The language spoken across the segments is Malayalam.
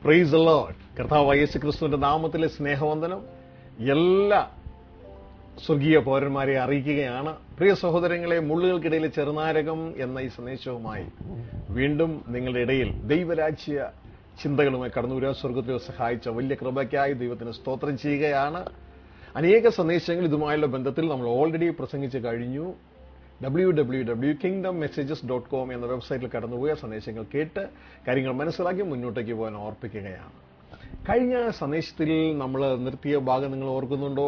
പ്രൈസ് ലോഡ് കർത്താവ് യേശു ക്രിസ്തുവിന്റെ നാമത്തിലെ സ്നേഹവന്ദനം എല്ലാ സ്വർഗീയ പൗരന്മാരെ അറിയിക്കുകയാണ് പ്രിയ സഹോദരങ്ങളെ മുള്ളുകൾക്കിടയിലെ ചെറുനാരകം എന്ന ഈ സന്ദേശവുമായി വീണ്ടും നിങ്ങളുടെ ഇടയിൽ ദൈവരാജ്യ ചിന്തകളുമായി കടന്നു വരാൻ സ്വർഗത്തിൽ സഹായിച്ച വലിയ കൃപയ്ക്കായി ദൈവത്തിന് സ്തോത്രം ചെയ്യുകയാണ് അനേക സന്ദേശങ്ങൾ ഇതുമായുള്ള ബന്ധത്തിൽ നമ്മൾ ഓൾറെഡി പ്രസംഗിച്ച് കഴിഞ്ഞു W W W kingdom messages dot com എന്ന വെബ്സൈറ്റിൽ കടന്നുപോയ സന്ദേശങ്ങൾ കേട്ട് കാര്യങ്ങൾ മനസ്സിലാക്കി മുന്നോട്ടേക്ക് പോകാൻ ഓർപ്പിക്കുകയാണ് കഴിഞ്ഞ സന്ദേശത്തിൽ നമ്മൾ നിർത്തിയ ഭാഗം നിങ്ങൾ ഓർക്കുന്നുണ്ടോ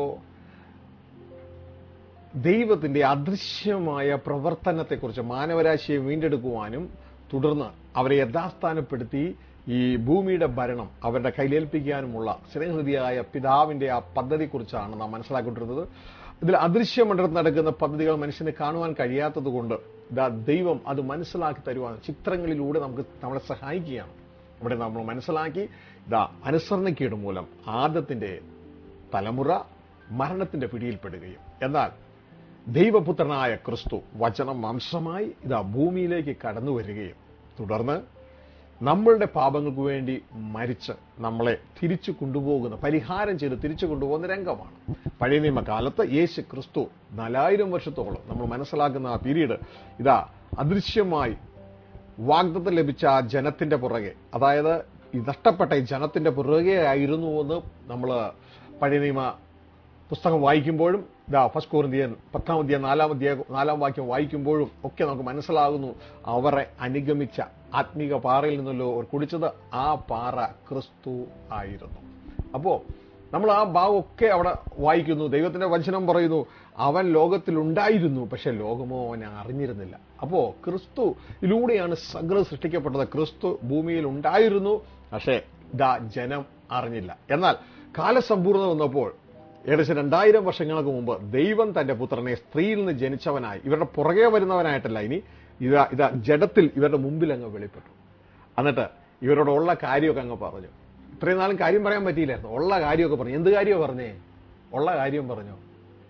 ദൈവത്തിന്റെ അദൃശ്യമായ പ്രവർത്തനത്തെക്കുറിച്ച് മാനവരാശിയെ വീണ്ടെടുക്കുവാനും തുടർന്ന് അവരെ യഥാസ്ഥാനപ്പെടുത്തി ഈ ഭൂമിയുടെ ഭരണം അവരുടെ കയ്യിലേൽപ്പിക്കാനുമുള്ള സ്നേഹൃതിയായ പിതാവിന്റെ ആ പദ്ധതിയെക്കുറിച്ചാണ് നാം മനസ്സിലാക്കിക്കൊണ്ടിരുന്നത് ഇതിൽ അദൃശ്യമണ്ഡലത്തിൽ നടക്കുന്ന പദ്ധതികൾ മനുഷ്യന് കാണുവാൻ കഴിയാത്തത് കൊണ്ട് ഇതാ ദൈവം അത് മനസ്സിലാക്കി തരുവാൻ ചിത്രങ്ങളിലൂടെ നമുക്ക് നമ്മളെ സഹായിക്കുകയാണ് ഇവിടെ നമ്മൾ മനസ്സിലാക്കി ഇതാ അനുസരണക്കേട് മൂലം ആദത്തിന്റെ തലമുറ മരണത്തിന്റെ പിടിയിൽപ്പെടുകയും എന്നാൽ ദൈവപുത്രനായ ക്രിസ്തു വചനം വംശമായി ഇതാ ഭൂമിയിലേക്ക് കടന്നു വരികയും തുടർന്ന് നമ്മളുടെ പാപങ്ങൾക്ക് വേണ്ടി മരിച്ച് നമ്മളെ തിരിച്ചു കൊണ്ടുപോകുന്ന പരിഹാരം ചെയ്ത് തിരിച്ചു കൊണ്ടുപോകുന്ന രംഗമാണ് പഴയ നിയമകാലത്ത് യേശു ക്രിസ്തു നാലായിരം വർഷത്തോളം നമ്മൾ മനസ്സിലാക്കുന്ന ആ പീരീഡ് ഇതാ അദൃശ്യമായി വാഗ്ദത്തം ലഭിച്ച ആ ജനത്തിന്റെ പുറകെ അതായത് ഈ നഷ്ടപ്പെട്ട ഈ ജനത്തിന്റെ പുറകെ ആയിരുന്നു എന്ന് നമ്മൾ പഴയ നിയമ പുസ്തകം വായിക്കുമ്പോഴും ഇതാ ഫസ്റ്റ് കോറിന്ത്യൻ പത്താം അധ്യായം നാലാം അധ്യായം നാലാം വാക്യം വായിക്കുമ്പോഴും ഒക്കെ നമുക്ക് മനസ്സിലാകുന്നു അവരെ അനുഗമിച്ച ആത്മീക പാറയിൽ നിന്നല്ലോ അവർ കുടിച്ചത് ആ പാറ ക്രിസ്തു ആയിരുന്നു അപ്പോ നമ്മൾ ആ ഭാഗമൊക്കെ അവിടെ വായിക്കുന്നു ദൈവത്തിന്റെ വചനം പറയുന്നു അവൻ ലോകത്തിൽ ഉണ്ടായിരുന്നു പക്ഷെ ലോകമോ അവനെ അറിഞ്ഞിരുന്നില്ല അപ്പോ ക്രിസ്തു ഇതിലൂടെയാണ് സകല സൃഷ്ടിക്കപ്പെട്ടത് ക്രിസ്തു ഭൂമിയിൽ ഉണ്ടായിരുന്നു പക്ഷേ ഇതാ ജനം അറിഞ്ഞില്ല എന്നാൽ കാലസമ്പൂർണ്ണത വന്നപ്പോൾ ഏകദേശം രണ്ടായിരം വർഷങ്ങൾക്ക് മുമ്പ് ദൈവം തന്റെ പുത്രനെ സ്ത്രീയിൽ നിന്ന് ജനിച്ചവനായി ഇവരുടെ പുറകെ വരുന്നവനായിട്ടല്ല ഇനി ഇതാ ഇതാ ജഡത്തിൽ ഇവരുടെ മുമ്പിൽ അങ്ങ് വെളിപ്പെട്ടു എന്നിട്ട് ഇവരോടുള്ള കാര്യമൊക്കെ അങ്ങ് പറഞ്ഞു ഇത്രയും നാളും കാര്യം പറയാൻ പറ്റിയില്ലായിരുന്നു ഉള്ള കാര്യമൊക്കെ പറഞ്ഞു എന്ത് കാര്യമോ പറഞ്ഞേ ഉള്ള കാര്യം പറഞ്ഞു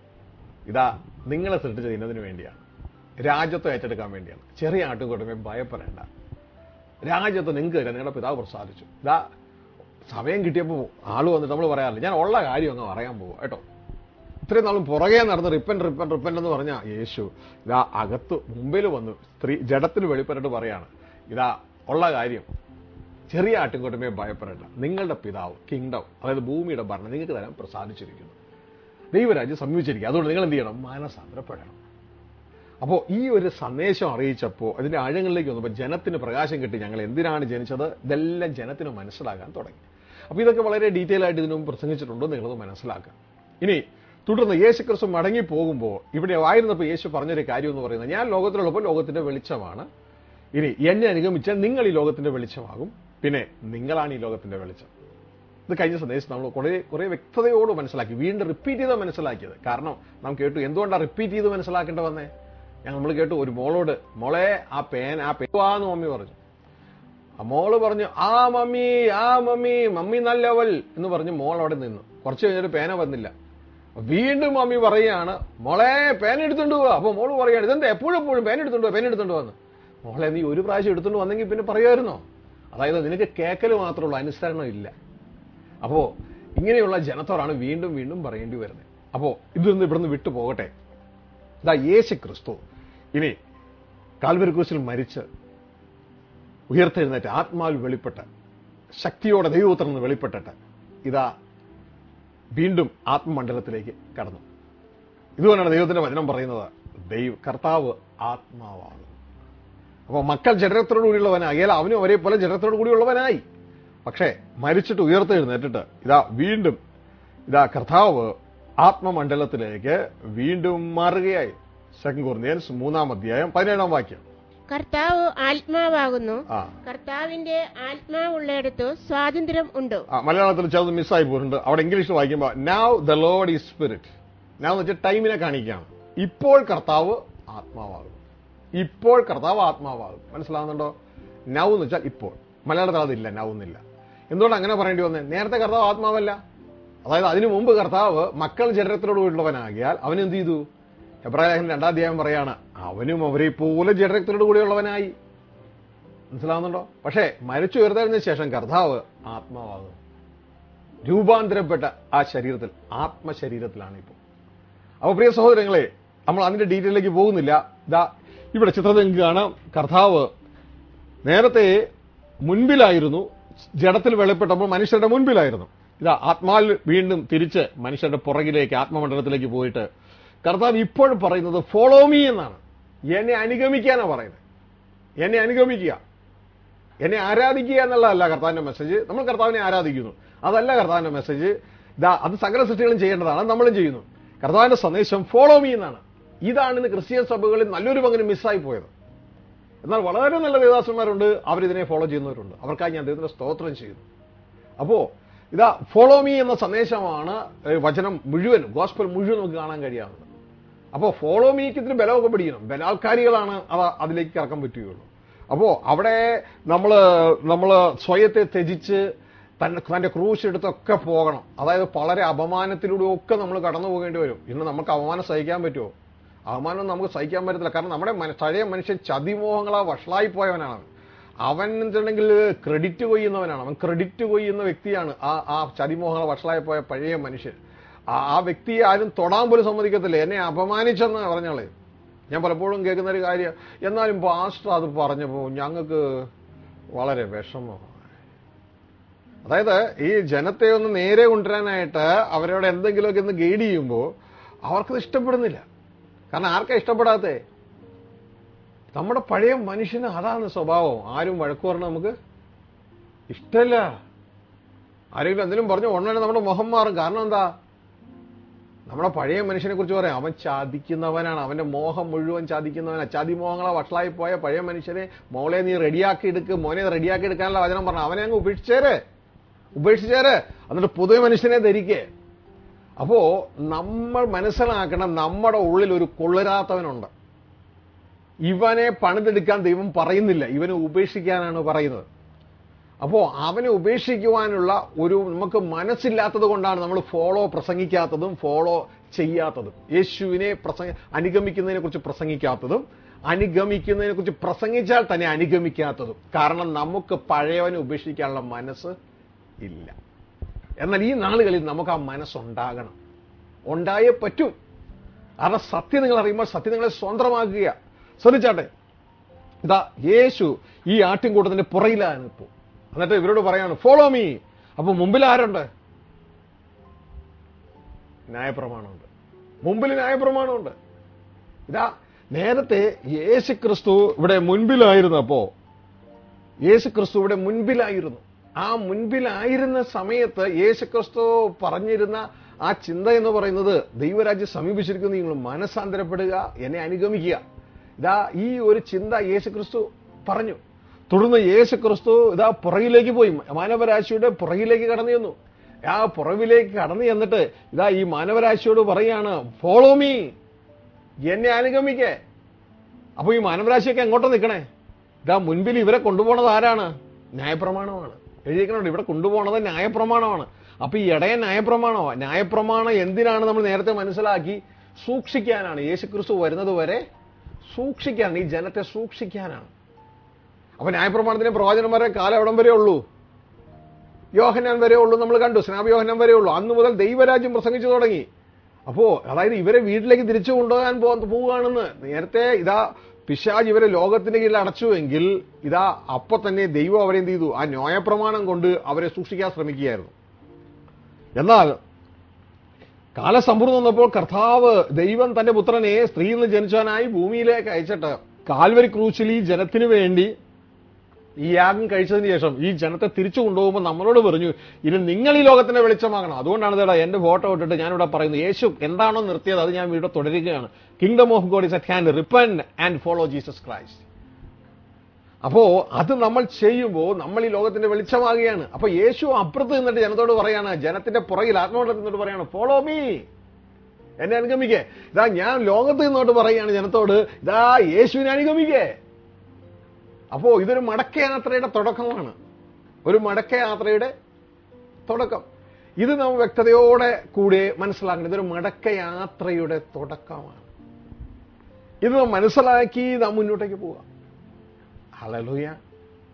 ഇതാ നിങ്ങളെ സൃഷ്ടിച്ചത് ഇന്നതിന് വേണ്ടിയാണ് രാജ്യത്വം ഏറ്റെടുക്കാൻ വേണ്ടിയാണ് ചെറിയ ആട്ടുകൂട്ടമേ ഭയപ്പെടേണ്ട രാജ്യത്ത് നിങ്ങൾക്ക് തരാം നിങ്ങളുടെ പിതാവ് പ്രസാദിച്ചു ഇതാ സമയം കിട്ടിയപ്പോൾ ആള് വന്നിട്ട് നമ്മൾ പറയാറില്ല ഞാൻ ഉള്ള കാര്യം അങ്ങ് പറയാൻ പോവുക കേട്ടോ ഇത്രയും നാളും പുറകെ നടന്ന് റിപ്പൻ റിപ്പൻ റിപ്പൻ എന്ന് പറഞ്ഞ യേശു ഇതാ അകത്ത് മുമ്പിൽ വന്നു സ്ത്രീ ജഡത്തിൽ വെളിപ്പെട്ടിട്ട് പറയാണ് ഇതാ ഉള്ള കാര്യം ചെറിയ ആട്ടിൻകൂട്ടമേ ഭയപ്പെടേണ്ട നിങ്ങളുടെ പിതാവ് കിങ്ഡം അതായത് ഭൂമിയുടെ ഭരണം നിങ്ങൾക്ക് തരാൻ പ്രസാദിച്ചിരിക്കുന്നു ദൈവരാജ്യം സമീപിച്ചിരിക്കുക അതുകൊണ്ട് നിങ്ങൾ എന്ത് ചെയ്യണം മാനസാന്തരപ്പെടണം അപ്പോൾ ഈ ഒരു സന്ദേശം അറിയിച്ചപ്പോൾ അതിന്റെ ആഴങ്ങളിലേക്ക് വന്നപ്പോൾ ജനത്തിന് പ്രകാശം കിട്ടി ഞങ്ങൾ എന്തിനാണ് ജനിച്ചത് ഇതെല്ലാം ജനത്തിന് മനസ്സിലാകാൻ തുടങ്ങി അപ്പോൾ ഇതൊക്കെ വളരെ ഡീറ്റെയിൽ ആയിട്ട് ഇതിനു മുമ്പ് പ്രസംഗിച്ചിട്ടുണ്ടോ നിങ്ങളത് മനസ്സിലാക്കുക ഇനി തുടർന്ന് യേശു ക്രിസ്തു മടങ്ങി പോകുമ്പോൾ ഇവിടെ ആയിരുന്നപ്പോൾ യേശു പറഞ്ഞൊരു കാര്യം എന്ന് പറയുന്നത് ഞാൻ ലോകത്തിലുള്ളപ്പോൾ ലോകത്തിന്റെ വെളിച്ചമാണ് ഇനി എന്നെ അനുഗമിച്ചാൽ നിങ്ങൾ ഈ ലോകത്തിന്റെ വെളിച്ചമാകും പിന്നെ നിങ്ങളാണ് ഈ ലോകത്തിന്റെ വെളിച്ചം ഇത് കഴിഞ്ഞ സന്ദേശം നമ്മൾ കുറെ കുറെ വ്യക്തതയോട് മനസ്സിലാക്കി വീണ്ടും റിപ്പീറ്റ് ചെയ്ത് മനസ്സിലാക്കിയത് കാരണം നാം കേട്ടു എന്തുകൊണ്ടാണ് റിപ്പീറ്റ് ചെയ്ത് മനസ്സിലാക്കേണ്ട വന്നേ ഞാൻ നമ്മൾ കേട്ടു ഒരു മോളോട് മോളെ ആ പേൻ ആ പേവാന്ന് മമ്മി പറഞ്ഞു ആ മോള് പറഞ്ഞു ആ മമ്മി ആ മമ്മി മമ്മി നല്ലവൾ എന്ന് പറഞ്ഞ് മോൾ അവിടെ നിന്നു കുറച്ച് കഴിഞ്ഞിട്ട് പേന വന്നില്ല വീണ്ടും മമ്മി പറയുകയാണ് മോളെ പേന എടുത്തോണ്ട് പോവാ അപ്പൊ മോള് പറയാണ് ഇതെന്താ എപ്പോഴും എപ്പോഴും പേന എടുത്തോണ്ട് പോവാ പേന എടുത്തോണ്ട് വന്ന് മോളെ നീ ഒരു പ്രാവശ്യം എടുത്തോണ്ട് വന്നെങ്കിൽ പിന്നെ പറയുമായിരുന്നോ അതായത് നിനക്ക് കേക്കല് മാത്രമേ ഉള്ളൂ അനുസരണം ഇല്ല അപ്പോ ഇങ്ങനെയുള്ള ജനത്തോടാണ് വീണ്ടും വീണ്ടും പറയേണ്ടി വരുന്നത് അപ്പോ ഇതൊന്ന് ഇവിടുന്ന് വിട്ടു പോകട്ടെ ഇതാ യേശു ക്രിസ്തു ഇനി കാൽവരി ക്രൂശിൽ മരിച്ച് ഉയർത്തെഴുന്നേറ്റ് ആത്മാവിൽ വെളിപ്പെട്ട് ശക്തിയോടെ ദൈവപുത്രന്ന് വെളിപ്പെട്ടിട്ട് ഇതാ വീണ്ടും ആത്മമണ്ഡലത്തിലേക്ക് കടന്നു ഇതുകൊണ്ടാണ് ദൈവത്തിന്റെ വചനം പറയുന്നത് ദൈവ കർത്താവ് ആത്മാവാണ് അപ്പോൾ മക്കൾ ജഡരത്തോടു കൂടിയുള്ളവനായി അല്ല അവനും ഒരേപോലെ ജഡരത്തോടു കൂടിയുള്ളവനായി പക്ഷേ മരിച്ചിട്ട് ഉയർത്തെഴുന്നേറ്റിട്ട് ഇതാ വീണ്ടും ഇതാ കർത്താവ് ആത്മമണ്ഡലത്തിലേക്ക് വീണ്ടും മാറുകയായി സെക്കൻഡ് കോർണിയൻസ് മൂന്നാം അധ്യായം പതിനേഴാം വാക്യം കർത്താവ് ആത്മാവാകുന്നു ആ കർത്താവിന്റെ ആത്മാവുള്ളിടത്തു സ്വാതന്ത്ര്യം ഉണ്ട് ആ മലയാളത്തിൽ ചിലത് മിസ്സായി പോയിട്ടുണ്ട് അവിടെ ഇംഗ്ലീഷിൽ വായിക്കുമ്പോൾ നൗ ദ ലോഡ് ഈ സ്പിരിറ്റ് നൗ എന്ന് വെച്ചാൽ ടൈമിനെ കാണിക്കുകയാണ് ഇപ്പോൾ കർത്താവ് ആത്മാവാകും ഇപ്പോൾ കർത്താവ് ആത്മാവാകും മനസ്സിലാവുന്നുണ്ടോ നൗ എന്ന് വെച്ചാൽ ഇപ്പോൾ മലയാളത്തിൽ അതില്ല നൗ എന്നില്ല എന്തുകൊണ്ട് അങ്ങനെ പറയേണ്ടി വന്നേ നേരത്തെ കർത്താവ് ആത്മാവല്ല അതായത് അതിനു മുമ്പ് കർത്താവ് മക്കൾ ജഡരത്തിനോട് ഉള്ളവനാകിയാൽ അവൻ എന്ത് ചെയ്തു എബ്രാഹിം രണ്ടാം അധ്യായം പറയാണ് അവനും അവരെ പോലെ ജഡരത്തിനോട് കൂടിയുള്ളവനായി മനസ്സിലാവുന്നുണ്ടോ പക്ഷേ മരിച്ചു ഉയർത്തതിന് ശേഷം കർത്താവ് ആത്മാവാകും രൂപാന്തരപ്പെട്ട ആ ശരീരത്തിൽ ആത്മശരീരത്തിലാണ് ഇപ്പോൾ അപ്പോൾ പ്രിയ സഹോദരങ്ങളെ നമ്മൾ അതിന്റെ ഡീറ്റെയിലേക്ക് പോകുന്നില്ല ഇതാ ഇവിടെ ചിത്രത്തിൽ നിങ്ങൾക്ക് കാണാം കർത്താവ് നേരത്തെ മുൻപിലായിരുന്നു ജഡത്തിൽ വെളിപ്പെട്ടപ്പോൾ മനുഷ്യരുടെ മുൻപിലായിരുന്നു ഇതാ ആത്മാവിൽ വീണ്ടും തിരിച്ച് മനുഷ്യരുടെ പുറകിലേക്ക് ആത്മമണ്ഡലത്തിലേക്ക് പോയിട്ട് കർത്താവ് ഇപ്പോഴും പറയുന്നത് ഫോളോ മീ എന്നാണ് എന്നെ അനുഗമിക്കാനാണ് പറയുന്നത് എന്നെ അനുഗമിക്കുക എന്നെ ആരാധിക്കുക എന്നുള്ളതല്ല കർത്താവിന്റെ മെസ്സേജ് നമ്മൾ കർത്താവിനെ ആരാധിക്കുന്നു അതല്ല കർത്താവിന്റെ മെസ്സേജ് ഇതാ അത് സകല സൃഷ്ടികളും ചെയ്യേണ്ടതാണ് അത് നമ്മളും ചെയ്യുന്നു കർത്താവിന്റെ സന്ദേശം ഫോളോ മീ എന്നാണ് ഇതാണ് ഇന്ന് ക്രിസ്ത്യൻ സഭകളിൽ നല്ലൊരു പങ്കിന് മിസ്സായി പോയത് എന്നാൽ വളരെ നല്ല ദേവദാസന്മാരുണ്ട് അവരിതിനെ ഫോളോ ചെയ്യുന്നവരുണ്ട് അവർക്കായി ഞാൻ ദൈവത്തിന്റെ സ്തോത്രം ചെയ്യുന്നു അപ്പോ ഇതാ ഫോളോ മീ എന്ന സന്ദേശമാണ് ഏഹ്, വചനം മുഴുവൻ ഗോസ്പൽ മുഴുവൻ നമുക്ക് കാണാൻ കഴിയാവുന്നത് അപ്പോൾ ഫോളോ മീക്ക് ഇതിന് ബലമൊക്കെ പിടിക്കണം ബലാത്കാരികളാണ് അത് അതിലേക്ക് കറക്കാൻ പറ്റുകയുള്ളൂ അപ്പോൾ അവിടെ നമ്മൾ നമ്മൾ സ്വയത്തെ ത്യജിച്ച് തന്നെ തന്റെ ക്രൂശ് എടുത്തൊക്കെ പോകണം അതായത് വളരെ അപമാനത്തിലൂടെ ഒക്കെ നമ്മൾ കടന്നു പോകേണ്ടി വരും ഇന്ന് നമുക്ക് അപമാനം സഹിക്കാൻ പറ്റുമോ അപമാനം നമുക്ക് സഹിക്കാൻ പറ്റത്തില്ല കാരണം നമ്മുടെ മന- പഴയ മനുഷ്യൻ ചതിമോഹങ്ങളാ വഷളായി പോയവനാണ് അവൻ. അവൻ എന്നുണ്ടെങ്കിൽ ക്രെഡിറ്റ് കൊയ്യുന്നവനാണ് അവൻ ക്രെഡിറ്റ് കൊയ്യുന്ന വ്യക്തിയാണ് ആ ആ ചതിമോഹങ്ങളെ വഷളായി പോയ പഴയ മനുഷ്യൻ ആ ആ വ്യക്തിയെ ആരും തൊടാൻ പോലും സമ്മതിക്കത്തില്ല എന്നെ അപമാനിച്ചെന്ന് പറഞ്ഞാളെ ഞാൻ പലപ്പോഴും കേൾക്കുന്ന ഒരു കാര്യം എന്നാലും പാസ്റ്റർ അത് പറഞ്ഞപ്പോൾ ഞങ്ങൾക്ക് വളരെ വിഷമമാണ് അതായത് ഈ ജനത്തെ ഒന്ന് നേരെ കൊണ്ടുവരാനായിട്ട് അവരോട് എന്തെങ്കിലുമൊക്കെ ഒന്ന് ഗൈഡ് ചെയ്യുമ്പോൾ അവർക്കത് ഇഷ്ടപ്പെടുന്നില്ല കാരണം ആർക്കാ ഇഷ്ടപ്പെടാത്തേ നമ്മുടെ പഴയ മനുഷ്യന് അതാണ് സ്വഭാവം ആരും വഴക്കു പറഞ്ഞാൽ നമുക്ക് ഇഷ്ടമല്ല ആരെങ്കിലും എന്തെങ്കിലും പറഞ്ഞു ഉടനെ നമ്മുടെ മുഖം മാറും കാരണം എന്താ നമ്മുടെ പഴയ മനുഷ്യനെ കുറിച്ച് പറയാം അവൻ ചാദിക്കുന്നവനാണ് അവന്റെ മോഹം മുഴുവൻ ചാദിക്കുന്നവനാണ് ചതിമോഹങ്ങളെ വഷളായി പോയ പഴയ മനുഷ്യനെ മോളെ നീ റെഡിയാക്കി എടുക്ക് മോനെ റെഡിയാക്കി എടുക്കാനുള്ള വചനം പറഞ്ഞു അവനെ അങ്ങ് ഉപേക്ഷിച്ചേര് ഉപേക്ഷിച്ചേര് എന്നിട്ട് പുതിയ മനുഷ്യനെ ധരിക്കേ അപ്പോ നമ്മൾ മനസ്സിലാക്കണം നമ്മുടെ ഉള്ളിൽ ഒരു കൊള്ളരാത്തവനുണ്ട് ഇവനെ പണിതെടുക്കാൻ ദൈവം പറയുന്നില്ല ഇവനെ ഉപേക്ഷിക്കാനാണ് പറയുന്നത് അപ്പോ അവനെ ഉപേക്ഷിക്കുവാനുള്ള ഒരു നമുക്ക് മനസ്സില്ലാത്തത് കൊണ്ടാണ് നമ്മൾ ഫോളോ പ്രസംഗിക്കാത്തതും ഫോളോ ചെയ്യാത്തതും യേശുവിനെ പ്രസംഗ അനുഗമിക്കുന്നതിനെ കുറിച്ച് പ്രസംഗിക്കാത്തതും അനുഗമിക്കുന്നതിനെ കുറിച്ച് പ്രസംഗിച്ചാൽ തന്നെ അനുഗമിക്കാത്തതും കാരണം നമുക്ക് പഴയവനെ ഉപേക്ഷിക്കാനുള്ള മനസ്സ് ഇല്ല എന്നാൽ ഈ നാളുകളിൽ നമുക്ക് ആ മനസ്സുണ്ടാകണം ഉണ്ടായേ പറ്റും കാരണം സത്യം നിങ്ങൾ അറിയുമ്പോൾ സത്യം നിങ്ങളെ സ്വന്തമാക്കുക ശ്രദ്ധിച്ചാട്ടെ ഇതാ യേശു ഈ ആട്ടിൻകൂട്ടത്തിന്റെ പുറയിലാണ് ഇപ്പോ എന്നിട്ട് ഇവരോട് പറയാണ് ഫോളോ മീ അപ്പൊ മുമ്പിൽ ആരുണ്ട് ന്യായപ്രമാണമുണ്ട് മുമ്പിൽ ന്യായപ്രമാണമുണ്ട് ഇതാ നേരത്തെ യേശു ക്രിസ്തു ഇവിടെ മുൻപിലായിരുന്നപ്പോ യേശു ക്രിസ്തു ഇവിടെ മുൻപിലായിരുന്നു ആ മുൻപിലായിരുന്ന സമയത്ത് യേശു ക്രിസ്തു പറഞ്ഞിരുന്ന ആ ചിന്ത എന്ന് പറയുന്നത് ദൈവരാജ്യം സമീപിച്ചിരിക്കുന്നു നിങ്ങൾ മനസ്സാന്തരപ്പെടുക എന്നെ അനുഗമിക്കുക ഇതാ ഈ ഒരു ചിന്ത യേശു ക്രിസ്തു പറഞ്ഞു തുടർന്ന് യേശു ക്രിസ്തു ഇതാ പുറകിലേക്ക് പോയി മാനവരാശിയുടെ പുറകിലേക്ക് കടന്നു ചെന്നു ആ പുറകിലേക്ക് കടന്നു ചെന്നിട്ട് ഇതാ ഈ മാനവരാശിയോട് പറയാണ് ഫോളോ മീ എന്നെ അനുഗമിക്കേ അപ്പൊ ഈ മാനവരാശിയൊക്കെ എങ്ങോട്ടാ നിൽക്കണേ ഇതാ മുൻപിൽ ഇവരെ കൊണ്ടുപോണത് ആരാണ് ന്യായപ്രമാണമാണ് എഴുതിക്കണുണ്ട് ഇവിടെ കൊണ്ടുപോണത് ന്യായപ്രമാണമാണ് അപ്പൊ ഈ ഇടയ ന്യായപ്രമാണോ ന്യായപ്രമാണം എന്തിനാണ് നമ്മൾ നേരത്തെ മനസ്സിലാക്കി സൂക്ഷിക്കാനാണ് യേശുക്രിസ്തു വരുന്നത് വരെ സൂക്ഷിക്കാനാണ് ഈ ജനത്തെ സൂക്ഷിക്കാനാണ് അപ്പൊ ന്യായപ്രമാണത്തിന് പ്രവാചകന്മാരെ കാലം എവിടം വരെ ഉള്ളൂ യോഹനാൻ വരെ ഉള്ളൂ നമ്മൾ കണ്ടു സ്നാപ് യോഹനാൻ വരെ ഉള്ളൂ അന്ന് മുതൽ ദൈവരാജ്യം പ്രസംഗിച്ചു തുടങ്ങി അപ്പോ അതായത് ഇവരെ വീട്ടിലേക്ക് തിരിച്ചു കൊണ്ടുപോകാൻ പോ- പോവുകയാണെന്ന് നേരത്തെ ഇതാ പിശാജ് ഇവരെ ലോകത്തിന്റെ കീഴിൽ അടച്ചുവെങ്കിൽ ഇതാ അപ്പൊ തന്നെ ദൈവം അവരെ എന്ത് ചെയ്തു ആ ന്യായപ്രമാണം കൊണ്ട് അവരെ സൂക്ഷിക്കാൻ ശ്രമിക്കുകയായിരുന്നു എന്നാൽ കാലസമ്പൂർണ്ണം വന്നപ്പോൾ കർത്താവ് ദൈവം തന്റെ പുത്രനെ സ്ത്രീയിൽ നിന്ന് ജനിച്ചവനായി ഭൂമിയിലേക്ക് അയച്ചിട്ട് കാൽവരി ക്രൂശിൽ ഈ ജനത്തിനു വേണ്ടി ഈ യാഗം കഴിച്ചതിന് ശേഷം ഈ ജനത്തെ തിരിച്ചു കൊണ്ടുപോകുമ്പോൾ നമ്മളോട് പറഞ്ഞു ഇനി നിങ്ങൾ ഈ ലോകത്തിന്റെ വെളിച്ചമാകണം അതുകൊണ്ടാണ് ഇതേടാ എന്റെ ഫോട്ടോ ഇട്ടിട്ട് ഞാനിവിടെ പറയുന്നത് യേശു എന്താണോ നിർത്തിയത് അത് ഞാൻ ഇവിടെ തുടരുകയാണ് kingdom of God is at hand repent and follow Jesus Christ അപ്പോ അത് നമ്മൾ ചെയ്യുമ്പോൾ നമ്മൾ ഈ ലോകത്തിന്റെ വെളിച്ചമാകുകയാണ് അപ്പൊ യേശു അപ്പുറത്ത് നിന്നിട്ട് ജനത്തോട് പറയാണ് ജനത്തിന്റെ പുറകിൽ ആത്മാവോട് നിന്നിട്ട് പറയാണ് ഫോളോ മീ എന്നെ അനുഗമിക്കേ ഇതാ ഞാൻ ലോകത്ത് നിന്നോട്ട് പറയുകയാണ് ജനത്തോട് ഇതാ യേശുവിനെ അനുഗമിക്കേ അപ്പോ ഇതൊരു മടക്കയാത്രയുടെ തുടക്കമാണ് ഒരു മടക്കയാത്രയുടെ തുടക്കം ഇത് നാം വ്യക്തതയോടെ കൂടെ മനസ്സിലാക്കണം ഇതൊരു മടക്കയാത്രയുടെ തുടക്കമാണ് ഇത് നാം മനസ്സിലാക്കി നാം മുന്നോട്ടേക്ക് പോവാം hallelujah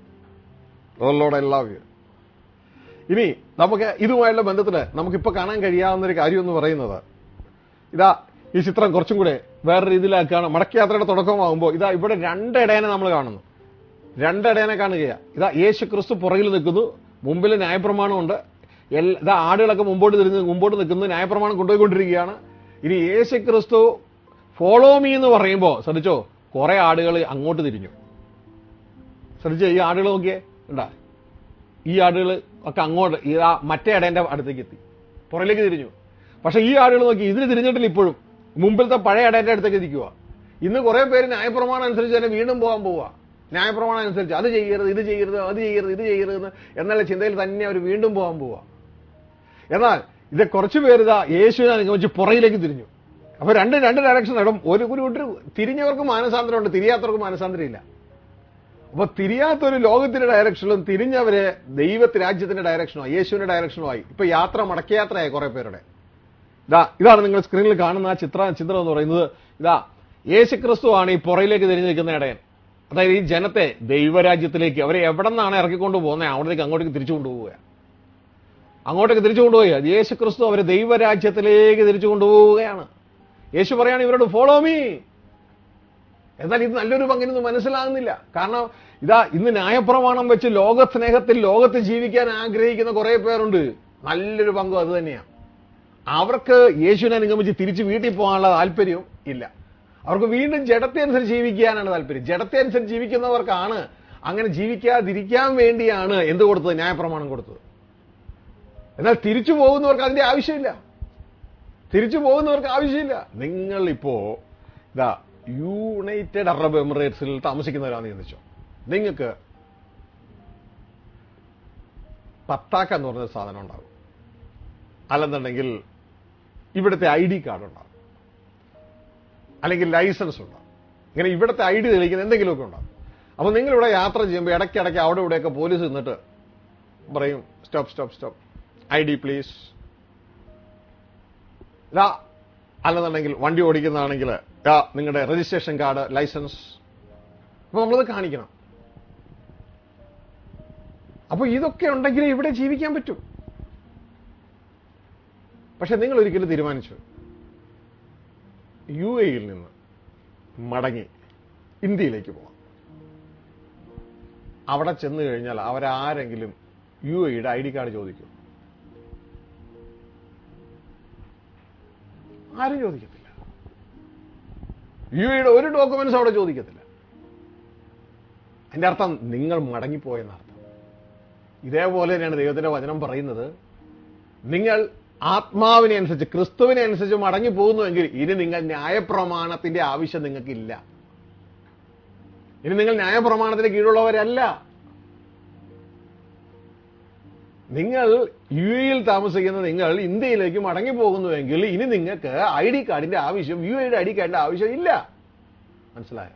Lord I love you ഇനി നമുക്ക് ഇതുമായുള്ള ബന്ധത്തിൽ നമുക്കിപ്പോൾ കാണാൻ കഴിയാവുന്ന ഒരു കാര്യം എന്ന് പറയുന്നത് ഇതാ ഈ ചിത്രം കുറച്ചും കൂടെ വേറെ രീതിയിലാക്കുകയാണ് മടക്കയാത്രയുടെ തുടക്കമാകുമ്പോൾ ഇതാ ഇവിടെ രണ്ടിടയനെ നമ്മൾ കാണുന്നു രണ്ടിടയനെ കാണുകയാണ് ഇതാ യേശു ക്രിസ്തു പുറകിൽ നിൽക്കുന്നു മുമ്പിൽ ന്യായപ്രമാണമുണ്ട് എല്ലാ ഇതാ ആടുകളൊക്കെ മുമ്പോട്ട് തിരിഞ്ഞ് മുമ്പോട്ട് നിൽക്കുന്നു ന്യായപ്രമാണം കൊണ്ടുപോയിക്കൊണ്ടിരിക്കുകയാണ് ഇനി യേശു ക്രിസ്തു ഫോളോ മീ എന്ന് പറയുമ്പോൾ ശ്രദ്ധിച്ചോ കുറെ ആടുകൾ അങ്ങോട്ട് തിരിഞ്ഞു ശ്രദ്ധിച്ചോ ഈ ആടുകൾ നോക്കിയേ ഉണ്ടാ ഈ ആടുകൾ ഒക്കെ അങ്ങോട്ട് ഈ ആ മറ്റേ ഇടേന്റെ അടുത്തേക്ക് എത്തി പുറകിലേക്ക് തിരിഞ്ഞു പക്ഷെ ഈ ആടുകൾ നോക്കി ഇതിന് തിരിഞ്ഞിട്ടില്ല ഇപ്പോഴും മുമ്പിലത്തെ പഴയ ഇടേന്റെ അടുത്തേക്ക് ഇരിക്കുക ഇന്ന് കുറെ പേര് ന്യായപ്രമാണം അനുസരിച്ച് തന്നെ വീണ്ടും പോകാൻ പോവുക ന്യായപ്രമാണം അനുസരിച്ച് അത് ചെയ്യരുത് ഇത് ചെയ്യരുത് അത് ചെയ്യരുത് ഇത് ചെയ്യരുത് എന്ന് എന്നുള്ള ചിന്തയിൽ തന്നെ അവർ വീണ്ടും പോകാൻ പോവുക എന്നാൽ ഇത് കുറച്ച് പേര് ഇതാ യേശുവിനെ അനുഗമിച്ച് പുറകിലേക്ക് തിരിഞ്ഞു അപ്പൊ രണ്ട് രണ്ട് ഡയറക്ഷൻ ഇടും ഒരു ഒരു ഒരു തിരിഞ്ഞവർക്ക് മാനസാന്തരമുണ്ട് തിരിയാത്തവർക്ക് മാനസാന്തരം ഇല്ല അപ്പൊ തിരിയാത്തൊരു ലോകത്തിന്റെ ഡയറക്ഷനിലും തിരിഞ്ഞവര് ദൈവത്തെ രാജ്യത്തിന്റെ ഡയറക്ഷനോ യേശുവിന്റെ ഡയറക്ഷനോ ആയി ഇപ്പൊ യാത്ര മടക്കയാത്രയായി കുറെ പേരുടെ ഇതാ ഇതാണ് നിങ്ങൾ സ്ക്രീനിൽ കാണുന്ന ആ ചിത്ര ചിത്രം എന്ന് പറയുന്നത് ഇതാ യേശു ക്രിസ്തു ആണ് ഈ പുറയിലേക്ക് തിരിഞ്ഞു നിൽക്കുന്ന ഇടയൻ അതായത് ഈ ജനത്തെ ദൈവരാജ്യത്തിലേക്ക് അവരെ എവിടെ നിന്നാണ് ഇറക്കിക്കൊണ്ട് പോകുന്നത് അവിടേക്ക് അങ്ങോട്ടേക്ക് തിരിച്ചു കൊണ്ടുപോവുക അങ്ങോട്ടേക്ക് തിരിച്ചു കൊണ്ടുപോവുക യേശു ക്രിസ്തു അവരെ ദൈവരാജ്യത്തിലേക്ക് തിരിച്ചു കൊണ്ടുപോവുകയാണ് യേശു പറയാണ് ഇവരോട് ഫോളോ മീ എന്നാൽ ഇത് നല്ലൊരു പങ്കിനൊന്നും മനസ്സിലാകുന്നില്ല കാരണം ഇതാ ഇന്ന് ന്യായപ്രമാണം വെച്ച് ലോക സ്നേഹത്തിൽ ലോകത്ത് ജീവിക്കാൻ ആഗ്രഹിക്കുന്ന കുറെ പേരുണ്ട് നല്ലൊരു പങ്കും അത് തന്നെയാണ് അവർക്ക് യേശുവിനെ അനുഗമിച്ച് തിരിച്ച് വീട്ടിൽ പോകാനുള്ള താല്പര്യവും ഇല്ല അവർക്ക് വീണ്ടും ജഡത്തെ അനുസരിച്ച് ജീവിക്കാനാണ് താല്പര്യം ജഡത്തെ അനുസരിച്ച് ജീവിക്കുന്നവർക്കാണ് അങ്ങനെ ജീവിക്കാതിരിക്കാൻ വേണ്ടിയാണ് എന്ത് കൊടുത്തത് ന്യായപ്രമാണം കൊടുത്തത് എന്നാൽ തിരിച്ചു പോകുന്നവർക്ക് അതിന്റെ ആവശ്യമില്ല തിരിച്ചു പോകുന്നവർക്ക് ആവശ്യമില്ല നിങ്ങൾ ഇപ്പോ ഇതാ യുണൈറ്റഡ് അറബ് എമിറേറ്റ്സിൽ താമസിക്കുന്നവരാന്ന് ചിന്തിച്ചോ നിങ്ങൾക്ക് പത്താക്ക എന്ന് പറഞ്ഞ സാധനം ഉണ്ടാകും അല്ലെന്നുണ്ടെങ്കിൽ ഇവിടുത്തെ ഐ ഡി കാർഡ് ഉണ്ടാകും അല്ലെങ്കിൽ ലൈസൻസ് ഉണ്ടാകും ഇങ്ങനെ ഇവിടുത്തെ ഐ ഡി തെളിയിക്കുന്ന എന്തെങ്കിലുമൊക്കെ ഉണ്ടാകും അപ്പൊ നിങ്ങൾ ഇവിടെ യാത്ര ചെയ്യുമ്പോൾ ഇടയ്ക്കിടയ്ക്ക് അവിടെ ഇവിടെയൊക്കെ പോലീസ് നിന്നിട്ട് പറയും stop stop stop I D please ഇതാ അല്ലെന്നുണ്ടെങ്കിൽ വണ്ടി ഓടിക്കുന്നതാണെങ്കിൽ ഇതാ നിങ്ങളുടെ രജിസ്ട്രേഷൻ കാർഡ് ലൈസൻസ് അപ്പൊ നമ്മളത് കാണിക്കണം അപ്പൊ ഇതൊക്കെ ഉണ്ടെങ്കിൽ ഇവിടെ ജീവിക്കാൻ പറ്റും പക്ഷെ നിങ്ങൾ ഒരിക്കലും തീരുമാനിച്ചു യു എയിൽ നിന്ന് മടങ്ങി ഇന്ത്യയിലേക്ക് പോകാം അവിടെ ചെന്ന് കഴിഞ്ഞാൽ അവരാരെങ്കിലും യു എയുടെ ഐ ഡി കാർഡ് ചോദിക്കും ആരും ചോദിക്കത്തില്ല യു എയുടെ ഒരു ഡോക്യുമെന്റ്സ് അവിടെ ചോദിക്കത്തില്ല അതിന്റെ അർത്ഥം നിങ്ങൾ മടങ്ങിപ്പോയെന്ന അർത്ഥം ഇതേപോലെ തന്നെയാണ് ദൈവത്തിന്റെ വചനം പറയുന്നത് നിങ്ങൾ ആത്മാവിനെ അനുസരിച്ച് ക്രിസ്തുവിനെ അനുസരിച്ച് മടങ്ങി പോകുന്നുവെങ്കിൽ ഇനി നിങ്ങൾ ന്യായപ്രമാണത്തിന്റെ ആവശ്യം നിങ്ങൾക്കില്ല ഇനി നിങ്ങൾ ന്യായപ്രമാണത്തിന് കീഴുള്ളവരല്ല നിങ്ങൾ യു എയിൽ താമസിക്കുന്ന നിങ്ങൾ ഇന്ത്യയിലേക്ക് മടങ്ങി പോകുന്നുവെങ്കിൽ ഇനി നിങ്ങൾക്ക് ഐ ഡി കാർഡിന്റെ ആവശ്യം യു എയുടെ ഐ ഡി കാർഡിന്റെ ആവശ്യം ഇല്ല മനസ്സിലായോ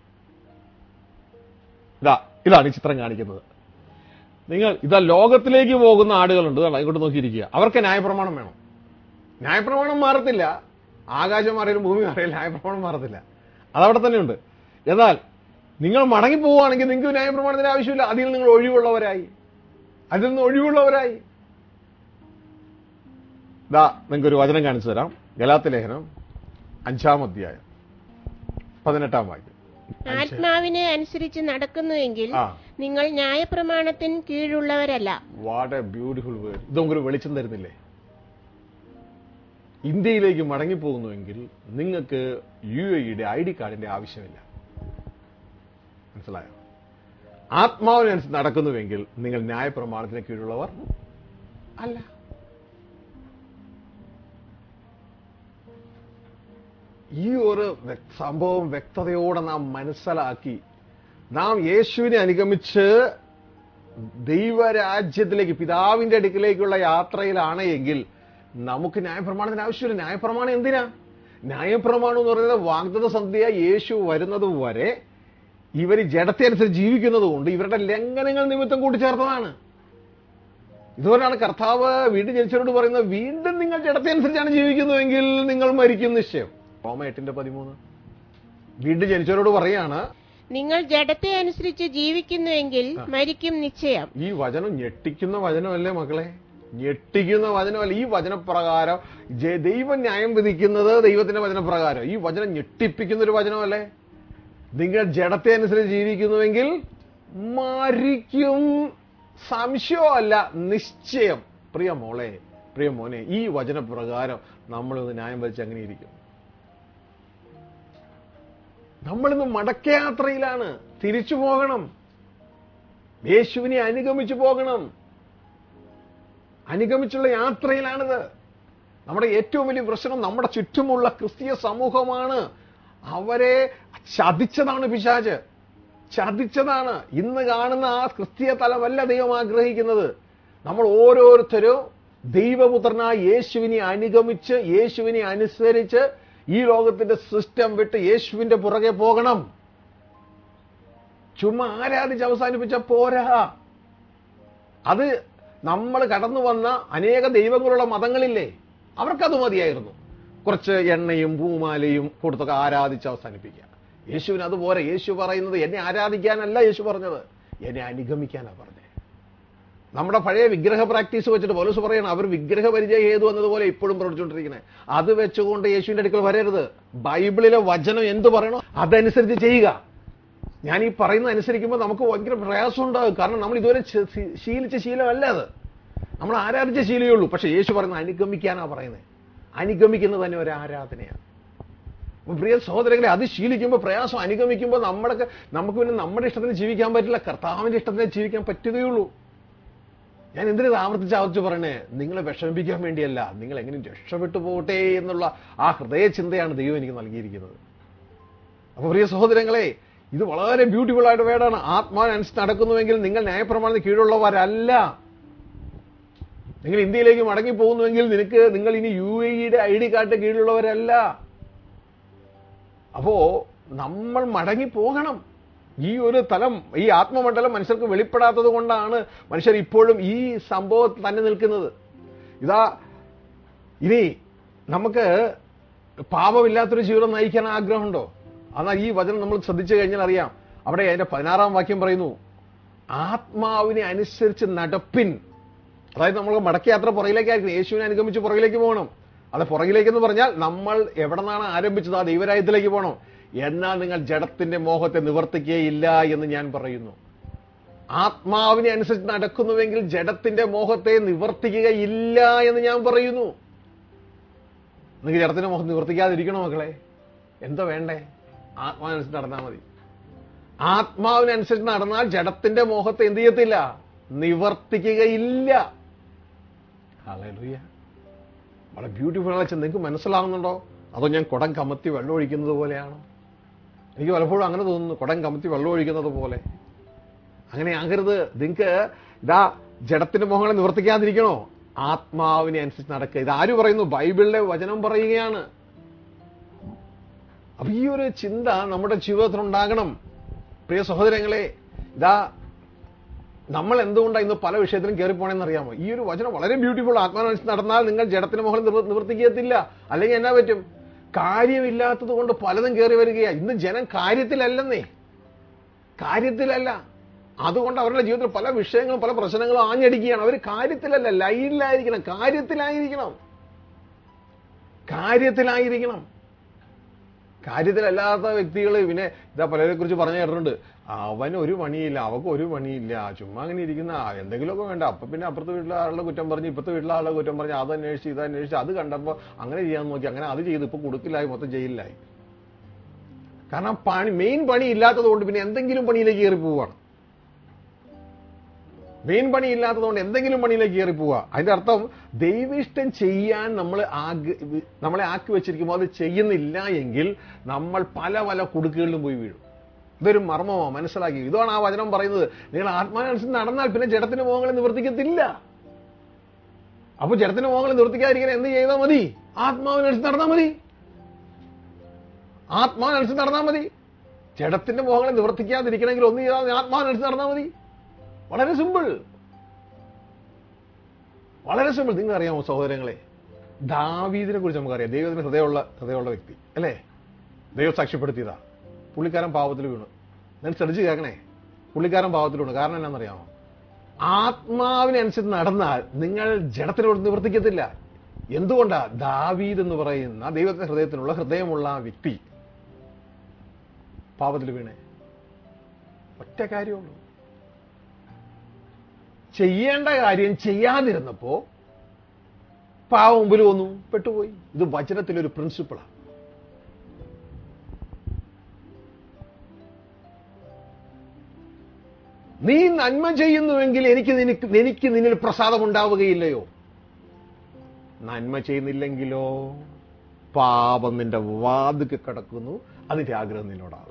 ഇതാ ഇതാണ് ഈ ചിത്രം കാണിക്കുന്നത് നിങ്ങൾ ഇതാ ലോകത്തിലേക്ക് പോകുന്ന ആടുകളുണ്ട് ഇതാ ഇങ്ങോട്ട് നോക്കിയിരിക്കുക അവർക്ക് ന്യായപ്രമാണം വേണം ന്യായപ്രമാണം മാറത്തില്ല ആകാശം മാറിയാലും ഭൂമി മാറിയാലും ന്യായപ്രമാണം മാറത്തില്ല അതവിടെ തന്നെയുണ്ട് എന്നാൽ നിങ്ങൾ മടങ്ങി പോവുകയാണെങ്കിൽ നിങ്ങൾക്ക് ന്യായപ്രമാണത്തിന്റെ ആവശ്യമില്ല അതിൽ നിന്ന് നിങ്ങൾ ഒഴിവുള്ളവരായി അതിൽ നിന്ന് ഒഴിവുള്ളവരായി ദാ നിങ്ങൾക്ക് ഒരു വചനം കാണിച്ചു തരാം ഗലാത്ത ലേഖനം അഞ്ചാം അധ്യായം പതിനെട്ടാം വാക്യം ആത്മാവിനെ അനുസരിച്ച് നടക്കുന്നുവെങ്കിൽ ആ. നിങ്ങൾ ന്യായപ്രമാണത്തിന് കീഴുള്ളവരല്ല വാട്ട് എ ബ്യൂട്ടിഫുൾ വേർഡ് ഇത് നമുക്കൊരു വെളിച്ചം തരുന്നില്ലേ ഇന്ത്യയിലേക്ക് മടങ്ങിപ്പോകുന്നുവെങ്കിൽ നിങ്ങൾക്ക് യു എയുടെ ഐ ഡി കാർഡിന്റെ ആവശ്യമില്ല മനസ്സിലായോ ആത്മാവിനനുസരിച്ച് നടക്കുന്നുവെങ്കിൽ നിങ്ങൾ ന്യായപ്രമാണത്തിന് കീഴുള്ളവർ അല്ല ഈ ഒരു വ്യ- സംഭവം വ്യക്തതയോടെ നാം മനസ്സിലാക്കി നാം യേശുവിനെ അനുഗമിച്ച് ദൈവരാജ്യത്തിലേക്ക് പിതാവിന്റെ അടുക്കിലേക്കുള്ള യാത്രയിലാണ് എങ്കിൽ നമുക്ക് ന്യായപ്രമാണത്തിന് ആവശ്യമില്ല ന്യായപ്രമാണം എന്തിനാ ന്യായപ്രമാണം എന്ന് പറയുന്നത് വാഗ്ദത്ത സന്ധ്യ യേശു വരുന്നത് വരെ ഇവർ ജഡത്തെ അനുസരിച്ച് ജീവിക്കുന്നത് കൊണ്ട് ഇവരുടെ ലംഘനങ്ങൾ നിമിത്തം കൂട്ടിച്ചേർത്തതാണ് ഇതുപോലെയാണ് കർത്താവ് വീണ്ടും ജനിച്ചവരോട് പറയുന്നത് വീണ്ടും നിങ്ങൾ ജഡത്തെ അനുസരിച്ചാണ് ജീവിക്കുന്നതെങ്കിൽ നിങ്ങൾ മരിക്കും നിശ്ചയം റോമ എട്ടിന്റെ പതിമൂന്ന് വീണ്ടും ജനിച്ചവരോട് പറയാണ് നിങ്ങൾ ജഡത്തെ അനുസരിച്ച് ജീവിക്കുന്നുവെങ്കിൽ മരിക്കും നിശ്ചയം ഈ വചനം ഞെട്ടിക്കുന്ന വചനമല്ലേ മക്കളെ ഞെട്ടിക്കുന്ന വചനമല്ല ഈ വചനപ്രകാരം ജെ- ദൈവം ന്യായം വിധിക്കുന്നത് ദൈവത്തിന്റെ വചനപ്രകാരം ഈ വചനം ഞെട്ടിപ്പിക്കുന്ന ഒരു വചനമല്ലേ നിങ്ങൾ ജഡത്തെ അനുസരിച്ച് ജീവിക്കുന്നുവെങ്കിൽ മരിക്കും സംശയമല്ല നിശ്ചയം പ്രിയ മോളെ പ്രിയ മോനെ ഈ വചനപ്രകാരം നമ്മളിന്ന് ന്യായം വെച്ച് അങ്ങനെ ഇരിക്കും നമ്മളിന്ന് മടക്കയാത്രയിലാണ് തിരിച്ചു പോകണം യേശുവിനെ അനുഗമിച്ചു പോകണം അനുഗമിച്ചുള്ള യാത്രയിലാണിത് നമ്മുടെ ഏറ്റവും വലിയ പ്രശ്നം നമ്മുടെ ചുറ്റുമുള്ള ക്രിസ്തീയ സമൂഹമാണ് അവരെ ചതിച്ചതാണ് പിശാച് ചതിച്ചതാണ് ഇന്ന് കാണുന്ന ആ ക്രിസ്തീയ തലമല്ല ദൈവം ആഗ്രഹിക്കുന്നത് നമ്മൾ ഓരോരുത്തരും ദൈവപുത്രനായ യേശുവിനെ അനുഗമിച്ച് യേശുവിനെ അനുസരിച്ച് ഈ ലോകത്തിന്റെ സിസ്റ്റം വിട്ട് യേശുവിന്റെ പുറകെ പോകണം ചുമ്മാ ആരാധിച്ച് അവസാനിപ്പിച്ച പോരാ അത് നമ്മൾ കടന്നു വന്ന അനേക ദൈവങ്ങളുള്ള മതങ്ങളില്ലേ അവർക്കത് മതിയായിരുന്നു കുറച്ച് എണ്ണയും പൂമാലയും കൊടുത്തൊക്കെ ആരാധിച്ച് അവസാനിപ്പിക്കുക യേശുവിന് അതുപോലെ യേശു പറയുന്നത് എന്നെ ആരാധിക്കാനല്ല യേശു പറഞ്ഞത് എന്നെ അനുഗമിക്കാനാ പറഞ്ഞത് നമ്മുടെ പഴയ വിഗ്രഹ പ്രാക്ടീസ് വെച്ചിട്ട് പോലീസ് പറയണം അവർ വിഗ്രഹ പരിചയം ഹേതു എന്നതുപോലെ ഇപ്പോഴും പ്രവർത്തിച്ചുകൊണ്ടിരിക്കുന്നത് അത് വെച്ചുകൊണ്ട് യേശുവിന്റെ അടുക്കൽ വരരുത് ബൈബിളിലെ വചനം എന്ത് പറയണോ അതനുസരിച്ച് ചെയ്യുക ഞാൻ ഈ പറയുന്നത് അനുസരിക്കുമ്പോൾ നമുക്ക് ഭയങ്കര പ്രയാസം ഉണ്ടാകും കാരണം നമ്മൾ ഇതുവരെ ശ- ശീ- ശീലിച്ച ശീലമല്ല അത് നമ്മൾ ആരാധിച്ച ശീലമേ ഉള്ളൂ പക്ഷെ യേശു പറയുന്നത് അനുഗമിക്കാനാ പറയുന്നത് അനുഗമിക്കുന്നത് തന്നെ ഒരു ആരാധനയാണ് അപ്പൊ പ്രിയ സഹോദരങ്ങളെ അത് ശീലിക്കുമ്പോൾ പ്രയാസം അനുഗമിക്കുമ്പോൾ നമ്മളൊക്കെ നമുക്ക് പിന്നെ നമ്മുടെ ഇഷ്ടത്തിന് ജീവിക്കാൻ പറ്റില്ല കർത്താവിന്റെ ഇഷ്ടത്തിന് ജീവിക്കാൻ പറ്റുകയുള്ളൂ ഞാൻ എന്തിനത് ആവർത്തിച്ച് ആവർത്തിച്ച് പറയണേ നിങ്ങളെ വിഷമിപ്പിക്കാൻ വേണ്ടിയല്ല നിങ്ങൾ എങ്ങനെ രക്ഷപ്പെട്ടു പോകട്ടെ എന്നുള്ള ആ ഹൃദയ ചിന്തയാണ് ദൈവം എനിക്ക് നൽകിയിരിക്കുന്നത് അപ്പൊ പ്രിയ സഹോദരങ്ങളെ ഇത് വളരെ ബ്യൂട്ടിഫുൾ ആയിട്ട് വേടാണ് ആത്മാവനുസരിച്ച് നടക്കുന്നുവെങ്കിൽ നിങ്ങൾ ന്യായപ്രമാണത്തിന് കീഴുള്ളവരല്ല നിങ്ങൾ ഇന്ത്യയിലേക്ക് മടങ്ങി പോകുന്നുവെങ്കിൽ നിനക്ക് നിങ്ങൾ ഇനി യു എയുടെ ഐ ഡി കാർഡിന്റെ കീഴിലുള്ളവരല്ല അപ്പോ നമ്മൾ മടങ്ങി പോകണം ഈ ഒരു തലം ഈ ആത്മമണ്ഡലം മനുഷ്യർക്ക് വെളിപ്പെടാത്തത് കൊണ്ടാണ് മനുഷ്യർ ഇപ്പോഴും ഈ സംഭവത്തിൽ തന്നെ നിൽക്കുന്നത് ഇതാ ഇനി നമുക്ക് പാപമില്ലാത്തൊരു ജീവിതം നയിക്കാൻ ആഗ്രഹമുണ്ടോ എന്നാൽ ഈ വചനം നമ്മൾ ശ്രദ്ധിച്ചു കഴിഞ്ഞാൽ അറിയാം അവിടെ അതിന്റെ പതിനാറാം വാക്യം പറയുന്നു ആത്മാവിനെ അനുസരിച്ച് നടപ്പിൻ അതായത് നമ്മൾ മടക്കയാത്ര പുറകിലേക്കായിരിക്കും യേശുവിനെ അനുഗമിച്ച് പുറകിലേക്ക് പോകണം അത് പുറകിലേക്ക് എന്ന് പറഞ്ഞാൽ നമ്മൾ എവിടെ നിന്നാണ് ആരംഭിച്ചത് ആ ദൈവരായത്തിലേക്ക് പോകണം എന്നാൽ നിങ്ങൾ ജഡത്തിന്റെ മോഹത്തെ നിവർത്തിക്കുകയില്ല എന്ന് ഞാൻ പറയുന്നു ആത്മാവിനെ അനുസരിച്ച് നടക്കുന്നുവെങ്കിൽ ജഡത്തിന്റെ മോഹത്തെ നിവർത്തിക്കുകയില്ല എന്ന് ഞാൻ പറയുന്നു നിങ്ങൾക്ക് ജഡത്തിന്റെ മോഹം നിവർത്തിക്കാതിരിക്കണോ മക്കളെ എന്താ വേണ്ടേ ആത്മാവിനനുസരിച്ച് നടന്നാൽ മതി ആത്മാവിനനുസരിച്ച് നടന്നാൽ ജഡത്തിന്റെ മോഹത്തെ എന്ത് ചെയ്യത്തില്ല നിവർത്തിക്കുകയില്ല ഹല്ലേലൂയ വളരെ ബ്യൂട്ടിഫുൾ ആണ് നിങ്ങൾക്ക് മനസ്സിലാവുന്നുണ്ടോ അതോ ഞാൻ കുടം കമത്തി വെള്ളം ഒഴിക്കുന്നത് പോലെയാണോ എനിക്ക് പലപ്പോഴും അങ്ങനെ തോന്നുന്നു കുടം കമത്തി വെള്ളം ഒഴിക്കുന്നത് പോലെ അങ്ങനെ ആകരുത് നിങ്ങൾക്ക് ഇതാ ജഡത്തിന്റെ മോഹങ്ങളെ നിവർത്തിക്കാതിരിക്കണോ ആത്മാവിനെ അനുസരിച്ച് നടക്കുക ഇത് ആര് പറയുന്നു ബൈബിളിലെ വചനം പറയുകയാണ് അപ്പൊ ഈ ഒരു ചിന്ത നമ്മുടെ ജീവിതത്തിൽ ഉണ്ടാകണം പ്രിയ സഹോദരങ്ങളെ ഇതാ നമ്മൾ എന്തുകൊണ്ടാണ് ഇന്ന് പല വിഷയത്തിലും കയറിപ്പോണെന്ന് അറിയാമോ ഈ ഒരു വചനം വളരെ ബ്യൂട്ടിഫുൾ ആത്മാനുസരിച്ച് നടന്നാൽ നിങ്ങൾ ജഡത്തിന് മുകളിൽ നിവർ- നിവർത്തിക്കത്തില്ല അല്ലെങ്കിൽ എന്നാ പറ്റും കാര്യമില്ലാത്തത് കൊണ്ട് പലതും കയറി വരികയാ ഇന്ന് ജനം കാര്യത്തിലല്ലെന്നേ കാര്യത്തിലല്ല അതുകൊണ്ട് അവരുടെ ജീവിതത്തിൽ പല വിഷയങ്ങളും പല പ്രശ്നങ്ങളും ആഞ്ഞടിക്കുകയാണ് അവർ കാര്യത്തിലല്ല ലൈനിലായിരിക്കണം കാര്യത്തിലായിരിക്കണം കാര്യത്തിലായിരിക്കണം കാര്യത്തിലല്ലാത്ത വ്യക്തികൾ പിന്നെ ഇതാ പലരെ കുറിച്ച് പറഞ്ഞു കേട്ടിട്ടുണ്ട് അവൻ ഒരു പണിയില്ല അവക്ക് ഒരു പണിയില്ല ചുമ്മാ അങ്ങനെ ഇരിക്കുന്ന ആ, എന്തെങ്കിലുമൊക്കെ വേണ്ട അപ്പൊ പിന്നെ അപ്പുറത്തെ വീട്ടിലെ ആളുടെ കുറ്റം പറഞ്ഞ് ഇപ്പുറത്തെ വീട്ടിലെ ആളുടെ കുറ്റം പറഞ്ഞ് അത് അന്വേഷിച്ച് ഇത് അന്വേഷിച്ച് അത് കണ്ടപ്പോൾ അങ്ങനെ ചെയ്യാൻ നോക്കി അങ്ങനെ അത് ചെയ്ത് ഇപ്പൊ കൊടുക്കില്ലായി മൊത്തം ജയിലിലായി കാരണം പണി മെയിൻ പണി ഇല്ലാത്തത് കൊണ്ട് പിന്നെ എന്തെങ്കിലും പണിയിലേക്ക് കയറി പോവാണ് മെയിൻ പണി ഇല്ലാത്തതുകൊണ്ട് എന്തെങ്കിലും പണിയിലേക്ക് കയറി പോവുക അതിന്റെ അർത്ഥം ദൈവിഷ്ടം ചെയ്യാൻ നമ്മൾ ആഗ്ര- നമ്മളെ ആക്കി വെച്ചിരിക്കുമ്പോൾ അത് ചെയ്യുന്നില്ല എങ്കിൽ നമ്മൾ പല പല കുടുക്കുകളിലും പോയി വീഴും ഇതൊരു മർമ്മമോ മനസ്സിലാക്കി ഇതാണ് ആ വചനം പറയുന്നത് നിങ്ങൾ ആത്മാനനുസരിച്ച് നടന്നാൽ പിന്നെ ജഡത്തിന്റെ മോഹങ്ങളെ നിവർത്തിക്കത്തില്ല അപ്പൊ ജഡത്തിന്റെ മോഹങ്ങളെ നിവർത്തിക്കാതിരിക്കാൻ എന്ത് ചെയ്താൽ മതി ആത്മാവിനനുസരിച്ച് നടന്നാൽ മതി ആത്മാവിനനുസരിച്ച് നടന്നാൽ മതി ജഡത്തിന്റെ മോഹങ്ങളെ നിവർത്തിക്കാതിരിക്കണമെങ്കിൽ ഒന്ന് ചെയ്താൽ മതി, ആത്മാവിനനുസരിച്ച് നടന്നാൽ മതി വളരെ സിമ്പിൾ വളരെ സിമ്പിൾ നിങ്ങൾ അറിയാമോ സഹോദരങ്ങളെ ദാവീദിനെ കുറിച്ച് നമുക്കറിയാം ദൈവത്തിന് ഹൃദയമുള്ള ഹൃദയമുള്ള വ്യക്തി അല്ലേ ദൈവം സാക്ഷ്യപ്പെടുത്തിയതാ പുള്ളിക്കാരൻ പാവത്തിൽ വീണു നിങ്ങൾ ശ്രദ്ധിച്ച് കേൾക്കണേ പുള്ളിക്കാരൻ പാവത്തിലുണ്ട് കാരണം എന്നാണെന്നറിയാമോ ആത്മാവിനനുസരിച്ച് നടന്നാൽ നിങ്ങൾ ജഡത്തിനോട് നിവർത്തിക്കത്തില്ല എന്തുകൊണ്ടാ ദാവീദ് എന്ന് പറയുന്ന ദൈവത്തിന്റെ ഹൃദയത്തിനുള്ള ഹൃദയമുള്ള ആ വ്യക്തി പാപത്തിൽ വീണേ ഒറ്റ കാര്യമുള്ളൂ ചെയ്യേണ്ട കാര്യം ചെയ്യാതിരുന്നപ്പോ പാവം മുമ്പിൽ വന്നു പെട്ടുപോയി ഇത് വചനത്തിലൊരു പ്രിൻസിപ്പിളാണ് നീ നന്മ ചെയ്യുന്നുവെങ്കിൽ എനിക്ക് നിനക്ക് എനിക്ക് നിന്നിൽ പ്രസാദം ഉണ്ടാവുകയില്ലയോ നന്മ ചെയ്യുന്നില്ലെങ്കിലോ പാപം നിന്റെ വാതുക്ക് കിടക്കുന്നു അതിന്റെ ആഗ്രഹം നിന്നോടാകും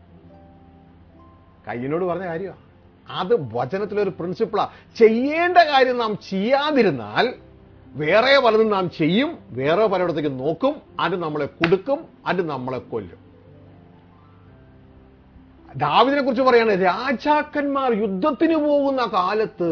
കയ്യനോട് പറഞ്ഞ കാര്യമാണ് അത് വചനത്തിലൊരു പ്രിൻസിപ്പിളാ ചെയ്യേണ്ട കാര്യം നാം ചെയ്യാതിരുന്നാൽ വേറെ പലതും നാം ചെയ്യും വേറെ പലയിടത്തേക്ക് നോക്കും അത് നമ്മളെ കൊടുക്കും അത് നമ്മളെ കൊല്ലും ദാവിദിനെ കുറിച്ച് പറയാണ് രാജാക്കന്മാർ യുദ്ധത്തിന് പോകുന്ന കാലത്ത്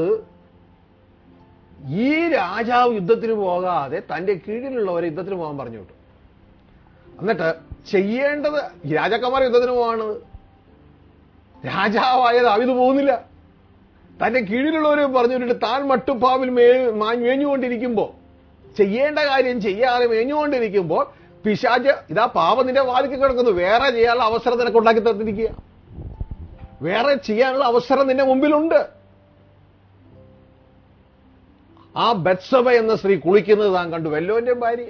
ഈ രാജാവ് യുദ്ധത്തിന് പോകാതെ തന്റെ കീഴിലുള്ളവരെ യുദ്ധത്തിന് പോകാൻ പറഞ്ഞു വിട്ടു എന്നിട്ട് ചെയ്യേണ്ടത് ഈ രാജാക്കന്മാർ യുദ്ധത്തിന് പോകാണത് രാജാവായ ദാവിദ് പോകുന്നില്ല തന്റെ കീഴിലുള്ളവരെ പറഞ്ഞു വിട്ടിട്ട് താൻ മട്ടുപ്പാവിൽ മേ മാ- മേഞ്ഞുകൊണ്ടിരിക്കുമ്പോ ചെയ്യേണ്ട കാര്യം ചെയ്യാതെ മേഞ്ഞുകൊണ്ടിരിക്കുമ്പോൾ പിശാജ് ഇതാ പാപം നിന്റെ വാതിക്ക് കിടക്കുന്നു വേറെ ചെയ്യാനുള്ള അവസരം നിനക്ക് ഉണ്ടാക്കി തന്നിരിക്കുക വേറെ ചെയ്യാനുള്ള അവസരം നിന്റെ മുമ്പിലുണ്ട് ആ ബത്സബ എന്ന സ്ത്രീ കുളിക്കുന്നത് താൻ കണ്ടു വെല്ലോന്റെ ഭാര്യ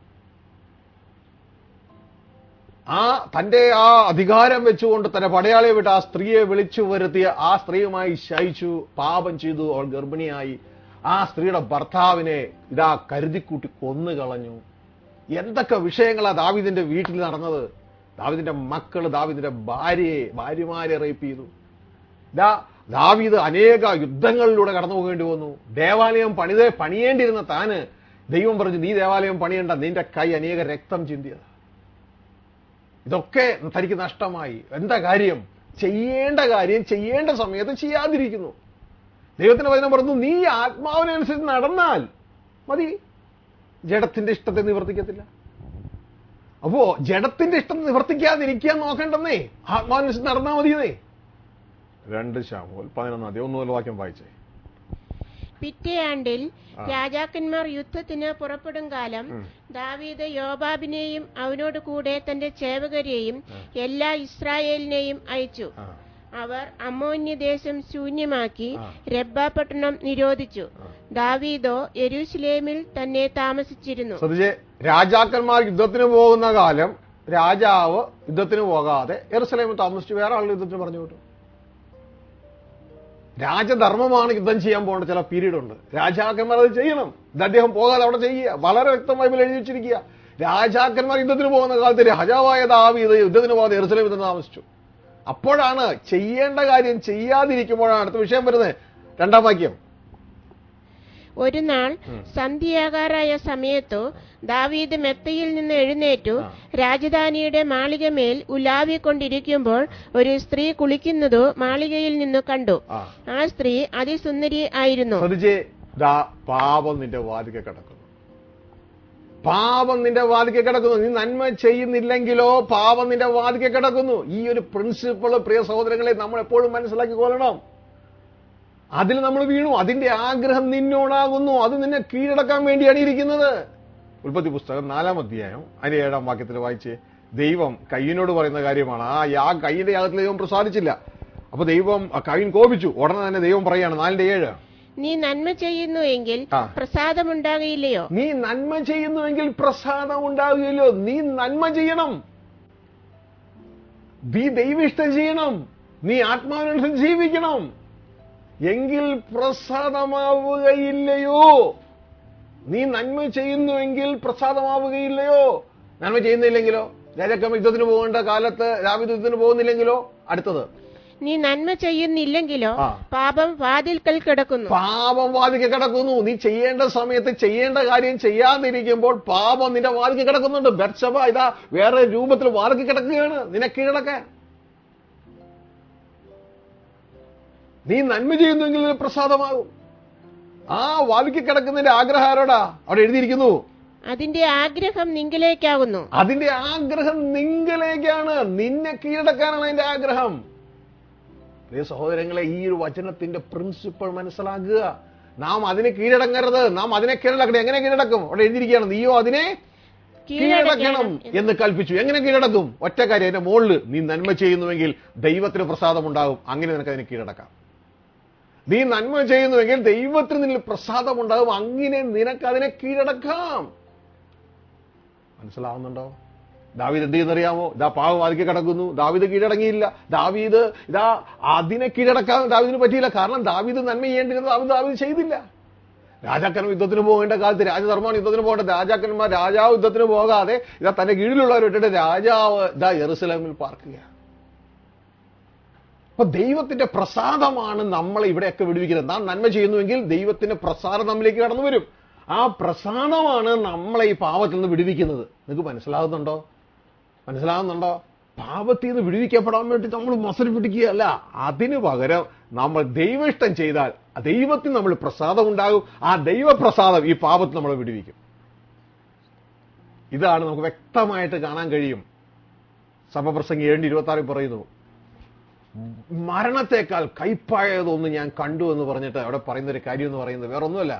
ആ തന്റെ ആ അധികാരം വെച്ചുകൊണ്ട് തന്റെ പടയാളിയെ വിട്ട് ആ സ്ത്രീയെ വിളിച്ചു വരുത്തിയ ആ സ്ത്രീയുമായി ശയിച്ചു പാപം ചെയ്തു അവൾ ഗർഭിണിയായി ആ സ്ത്രീയുടെ ഭർത്താവിനെ ഇതാ കരുതിക്കൂട്ടി കൊന്നു കളഞ്ഞു എന്തൊക്കെ വിഷയങ്ങളാ ദാവിദിന്റെ വീട്ടിൽ നടന്നത് ദാവിദിന്റെ മക്കള് ദാവിദിന്റെ ഭാര്യയെ ഭാര്യമാരെ റേപ്പ് ചെയ്തു ദാ ദാവീദ് അനേക യുദ്ധങ്ങളിലൂടെ കടന്നു പോകേണ്ടി വന്നു ദേവാലയം പണിതേ പണിയേണ്ടിരുന്ന താന് ദൈവം പറഞ്ഞു നീ ദേവാലയം പണിയണ്ട നിന്റെ കൈ അനേക രക്തം ചിന്തിയത് ഇതൊക്കെ തനിക്ക് നഷ്ടമായി എന്താ കാര്യം ചെയ്യേണ്ട കാര്യം ചെയ്യേണ്ട സമയത്ത് ചെയ്യാതിരിക്കുന്നു ദൈവത്തിന്റെ വചനം പറഞ്ഞു നീ ആത്മാവിനനുസരിച്ച് നടന്നാൽ മതി ജഡത്തിന്റെ ഇഷ്ടത്തെ നിവർത്തിക്കത്തില്ല അപ്പോ ജഡത്തിന്റെ ഇഷ്ടം നിവർത്തിക്കാതിരിക്കാൻ നോക്കണ്ടെന്നേ ആത്മാവിനനുസരിച്ച് നടന്നാൽ മതിയെന്നേ രണ്ട് ശാമോൽ പതിനൊന്നാം തീയതി ഒന്ന് മുതൽ വാക്യം വായിച്ചേ പിറ്റേ ആണ്ടിൽ ആ. രാജാക്കന്മാർ യുദ്ധത്തിന് പുറപ്പെടും കാലം ഉം. ദാവീദ് യോബാബിനെയും അവനോട് കൂടെ തന്റെ സേവകരെയും എല്ലാ ഇസ്രായേലിനെയും അയച്ചു ആ, അവർ അമ്മോന്യ ദേശം ശൂന്യമാക്കി ആ. രബ്ബ പട്ടണം നിരോധിച്ചു ആ. ദാവീദോ യെരൂശലേമിൽ തന്നെ താമസിച്ചിരുന്നു ശ്രദ്ധിച്ചേ രാജാക്കന്മാർ യുദ്ധത്തിന് പോകുന്ന കാലം രാജാവ് യുദ്ധത്തിന് പോകാതെ എറുസലേമിൽ താമസിച്ചു വേറെ ആളുകൾ യുദ്ധത്തിന് പറഞ്ഞു വിട്ടു രാജധർമ്മമാണ് യുദ്ധം ചെയ്യാൻ പോകേണ്ട ചില പീരീഡ് ഉണ്ട് രാജാക്കന്മാർ അത് ചെയ്യണം ഇത് അദ്ദേഹം പോകാതെ അവിടെ ചെയ്യുക വളരെ വ്യക്തമായി ഇതിൽ എഴുതി വെച്ചിരിക്കുക രാജാക്കന്മാർ യുദ്ധത്തിന് പോകുന്ന കാലത്ത് രാജാവായ ദാവീദ് യുദ്ധത്തിന് പോകാതെ എറുസലേമിൽ തന്നെ താമസിച്ചു അപ്പോഴാണ് ചെയ്യേണ്ട കാര്യം ചെയ്യാതിരിക്കുമ്പോഴാണ് അടുത്ത വിഷയം വരുന്നത് രണ്ടാം വാക്യം ഒരു നാൾ സന്ധ്യാകാരായ സമയത്തു ദാവീദ് മെത്തയിൽ നിന്ന് എഴുന്നേറ്റു ആ. രാജധാനിയുടെ മാളികമേൽ ഉലാവിക്കൊണ്ടിരിക്കുമ്പോൾ ഒരു സ്ത്രീ കുളിക്കുന്നതു മാളികയിൽ നിന്നു കണ്ടു ആ ആ സ്ത്രീ അതിസുന്ദരി ആയിരുന്നു ശ്രദ്ധിച്ചേ ദാ പാപം നിന്റെ വാതിക്കെ കിടക്കുന്നു പാപം നിന്റെ വാതിക്കെ കിടക്കുന്നു നീ നന്മ ചെയ്യുന്നില്ലെങ്കിലോ പാപം നിന്റെ വാതിക്കെ കിടക്കുന്നു ഈ ഒരു പ്രിൻസിപ്പിൾ പ്രിയ സഹോദരങ്ങളെ നമ്മൾ എപ്പോഴും മനസ്സിലാക്കി കൊള്ളണം അതിൽ നമ്മൾ വീണു അതിന്റെ ആഗ്രഹം നിന്നോടാകുന്നു അത് നിന്നെ കീഴടക്കാൻ വേണ്ടിയാണ് ഇരിക്കുന്നത് ഉൽപ്പത്തി പുസ്തകം നാലാം അധ്യായം അതിന്റെ ഏഴാം വാക്യത്തിൽ വായിച്ച് ദൈവം കയ്യനോട് പറയുന്ന കാര്യമാണ് ആ യാ കയ്യിന്റെ യാഗത്തിൽ ദൈവം പ്രസാദിച്ചില്ല അപ്പൊ ദൈവം ആ കയ്യൻ കോപിച്ചു ഉടനെ തന്നെ ദൈവം പറയാണ് നാലിന്റെ ഏഴ് നീ നന്മ ചെയ്യുന്നു എങ്കിൽ ആ. പ്രസാദമുണ്ടാകയില്ലയോ നീ നന്മ ചെയ്യുന്നുവെങ്കിൽ പ്രസാദം ഉണ്ടാവുകയില്ലോ നീ നന്മ ചെയ്യണം നീ ദൈവിഷ്ടം ചെയ്യണം നീ ആത്മാവിനനുസരിച്ച് ജീവിക്കണം എങ്കിൽ പ്രസാദമാവുകയില്ലയോ നീ നന്മ ചെയ്യുന്നുവെങ്കിൽ പ്രസാദമാവുകയില്ലയോ നന്മ ചെയ്യുന്നില്ലെങ്കിലോ രാജാക്കമ്മ യുദ്ധത്തിന് പോകേണ്ട കാലത്ത് രാവിലെ യുദ്ധത്തിന് പോകുന്നില്ലെങ്കിലോ അടുത്തത് നീ നന്മ ചെയ്യുന്നില്ലെങ്കിലോ ആ. പാപം വാതിൽക്കൽ കിടക്കുന്നു പാപം വാതിക്ക് കിടക്കുന്നു നീ ചെയ്യേണ്ട സമയത്ത് ചെയ്യേണ്ട കാര്യം ചെയ്യാതിരിക്കുമ്പോൾ പാപം നിന്റെ വാതിക്ക് കിടക്കുന്നുണ്ട് ബർഷബ ഇതാ വേറെ രൂപത്തിൽ വാതിക്ക് കിടക്കുകയാണ് നിന്നെ കീഴടക്കാൻ നീ നന്മ ചെയ്യുന്നുവെങ്കിൽ നിനക്ക് പ്രസാദമാകും ആ വാതിക്ക് കിടക്കുന്നതിന്റെ ആഗ്രഹം ആരോടാ അവിടെ എഴുതിയിരിക്കുന്നു അതിന്റെ ആഗ്രഹം നിങ്കിലേക്കാകുന്നു അതിന്റെ ആഗ്രഹം നിങ്കലേക്കാണ് നിന്നെ കീഴടക്കാനാണ് അതിന്റെ ആഗ്രഹം പ്രിയ സഹോദരങ്ങളെ ഈ ഒരു വചനത്തിന്റെ പ്രിൻസിപ്പിൾ മനസ്സിലാക്കുക നാം അതിനെ കീഴടങ്ങരുത് നാം അതിനെ കീഴടക്കണം എങ്ങനെ കീഴടക്കും അവിടെ എഴുതിയിരിക്കുകയാണ് നീയോ അതിനെ കീഴടക്കണം എന്ന് കൽപ്പിച്ചു എങ്ങനെ കീഴടക്കും ഒറ്റ കാര്യം അതിന്റെ മുകളിൽ നീ നന്മ ചെയ്യുന്നുവെങ്കിൽ ദൈവത്തിന് പ്രസാദം ഉണ്ടാകും അങ്ങനെ നിനക്ക് അതിനെ കീഴടക്കാം നീ നന്മ ചെയ്യുന്നുവെങ്കിൽ ദൈവത്തിന് നിന്നിൽ പ്രസാദം ഉണ്ടാകും അങ്ങനെ നിനക്ക് അതിനെ കീഴടക്കാം മനസ്സിലാവുന്നുണ്ടോ ദാവീദ് എന്ത് ചെയ്യുന്നറിയാമോ ഇതാ പാവവാദിക്ക് കിടക്കുന്നു ദാവീദ് കീഴടങ്ങിയില്ല ദാവീദ് ഇതാ അതിനെ കീഴടക്കാൻ ദാവീദിന് പറ്റിയില്ല കാരണം ദാവീദ് നന്മ ചെയ്യേണ്ടിരുന്നത് ദാവീദ് ദാവീദ് ചെയ്തില്ല രാജാക്കന്മാർ യുദ്ധത്തിന് പോകേണ്ട കാലത്ത് രാജധർമ്മമാണ് യുദ്ധത്തിന് പോകേണ്ട രാജാക്കന്മാർ രാജാവ് യുദ്ധത്തിന് പോകാതെ ഇതാ തന്റെ കീഴിലുള്ളവർ ഇട്ടിട്ട് രാജാവ് ഇതാ യെറുസലേമിൽ പാർക്കുകയാണ് അപ്പൊ ദൈവത്തിന്റെ പ്രസാദമാണ് നമ്മളെ ഇവിടെയൊക്കെ വിടുവിക്കുന്നത് നാം നന്മ ചെയ്യുന്നുവെങ്കിൽ ദൈവത്തിന്റെ പ്രസാദം നമ്മിലേക്ക് കടന്നു വരും ആ പ്രസാദമാണ് നമ്മളെ ഈ പാപത്തിൽ നിന്ന് വിടുവിക്കുന്നത് നിങ്ങൾക്ക് മനസ്സിലാകുന്നുണ്ടോ മനസ്സിലാകുന്നുണ്ടോ പാപത്തിൽ നിന്ന് വിടുവിക്കപ്പെടാൻ വേണ്ടി നമ്മൾ മസൽ പിടിക്കുകയല്ല അതിനു പകരം നമ്മൾ ദൈവഇഷ്ടം ചെയ്താൽ ആ ദൈവത്തിൽ നമ്മൾ പ്രസാദം ഉണ്ടാകും ആ ദൈവപ്രസാദം ഈ പാപത്തിൽ നമ്മളെ വിടുവിക്കും ഇതാണ് നമുക്ക് വ്യക്തമായിട്ട് കാണാൻ കഴിയും സഭപ്രസംഗി ഏഴ് ഇരുപത്തി ആറിൽ പറയുന്നു മരണത്തെക്കാൾ കൈപ്പായതൊന്ന് ഞാൻ കണ്ടു എന്ന് പറഞ്ഞിട്ട് അവിടെ പറയുന്ന ഒരു കാര്യം എന്ന് പറയുന്നത് വേറൊന്നുമല്ല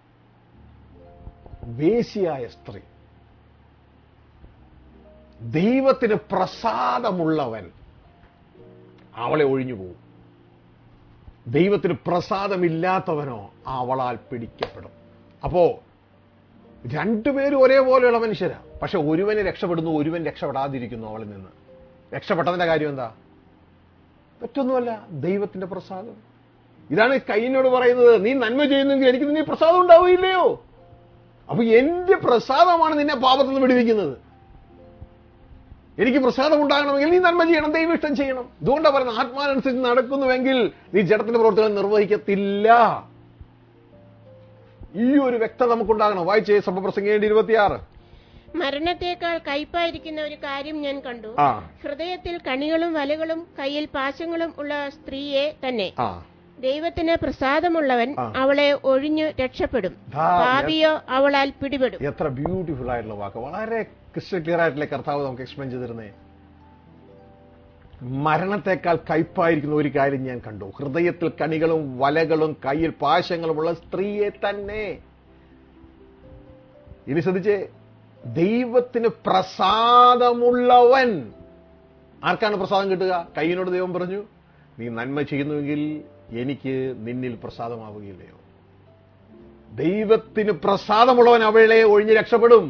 വേശിയായ സ്ത്രീ ദൈവത്തിന് പ്രസാദമുള്ളവൻ അവളെ ഒഴിഞ്ഞു പോകും ദൈവത്തിന് പ്രസാദമില്ലാത്തവനോ അവളാൽ പിടിക്കപ്പെടും അപ്പോ രണ്ടുപേരും ഒരേപോലെയുള്ള മനുഷ്യരാ പക്ഷെ ഒരുവനെ രക്ഷപ്പെടുന്നു ഒരുവൻ രക്ഷപ്പെടാതിരിക്കുന്നു അവളിൽ നിന്ന് രക്ഷപ്പെട്ടതിന്റെ കാര്യം എന്താ മറ്റൊന്നുമല്ല ദൈവത്തിന്റെ പ്രസാദം ഇതാണ് കൈനോട് പറയുന്നത് നീ നന്മ ചെയ്യുന്നെങ്കിൽ എനിക്ക് നിന്നെ പ്രസാദം ഉണ്ടാവുകയില്ലയോ അപ്പൊ എന്റെ പ്രസാദമാണ് നിന്നെ പാപത്തിൽ നിന്ന് വിടുവിക്കുന്നത് എനിക്ക് പ്രസാദം ഉണ്ടാകണമെങ്കിൽ നീ നന്മ ചെയ്യണം ദൈവം ഇഷ്ടം ചെയ്യണം ഇതുകൊണ്ടാണ് പറയുന്നത് ആത്മാനനുസരിച്ച് നടക്കുന്നുവെങ്കിൽ നീ ജഡത്തിന്റെ പ്രവർത്തനം നിർവഹിക്കത്തില്ല ഈ ഒരു വ്യക്തത നമുക്കുണ്ടാകണം വായിച്ചേ സഭപ്രസംഗേണ്ടി ഇരുപത്തിയാറ് മരണത്തേക്കാൾ കയ്പായിരിക്കുന്ന ഒരു കാര്യം ഞാൻ കണ്ടു ആ ഹൃദയത്തിൽ കണികളും വലകളും കയ്യിൽ പാശങ്ങളും ഉള്ള സ്ത്രീയെ തന്നെ ആ ദൈവത്തിന് പ്രസാദമുള്ളവൻ ആ. അവളെ ഒഴിഞ്ഞു രക്ഷപ്പെടും ധാ, പാപിയോ അവളാൽ പിടിപെടും എത്ര ബ്യൂട്ടിഫുൾ ആയിട്ടുള്ള വാക്ക് വളരെ ക്രിസ്റ്റൽ ക്ലിയർ ആയിട്ടുള്ള കർത്താവ് നമുക്ക് എക്സ്പ്ലെയിൻ ചെയ്തിരുന്നേ മരണത്തെക്കാൾ കയ്പായിരിക്കുന്ന ഒരു കാര്യം ഞാൻ കണ്ടു ഹൃദയത്തിൽ കണികളും വലകളും കയ്യിൽ പാശങ്ങളുമുള്ള സ്ത്രീയെ തന്നെ ഇനി ശ്രദ്ധിച്ചേ ദൈവത്തിന് പ്രസാദമുള്ളവൻ ആർക്കാണ് പ്രസാദം കിട്ടുക കയ്യിനോട് ദൈവം പറഞ്ഞു നീ നന്മ ചെയ്യുന്നുവെങ്കിൽ എനിക്ക് നിന്നിൽ പ്രസാദമാവുകയില്ലയോ ദൈവത്തിന് പ്രസാദമുള്ളവൻ അവളെ ഒഴിഞ്ഞ് രക്ഷപ്പെടും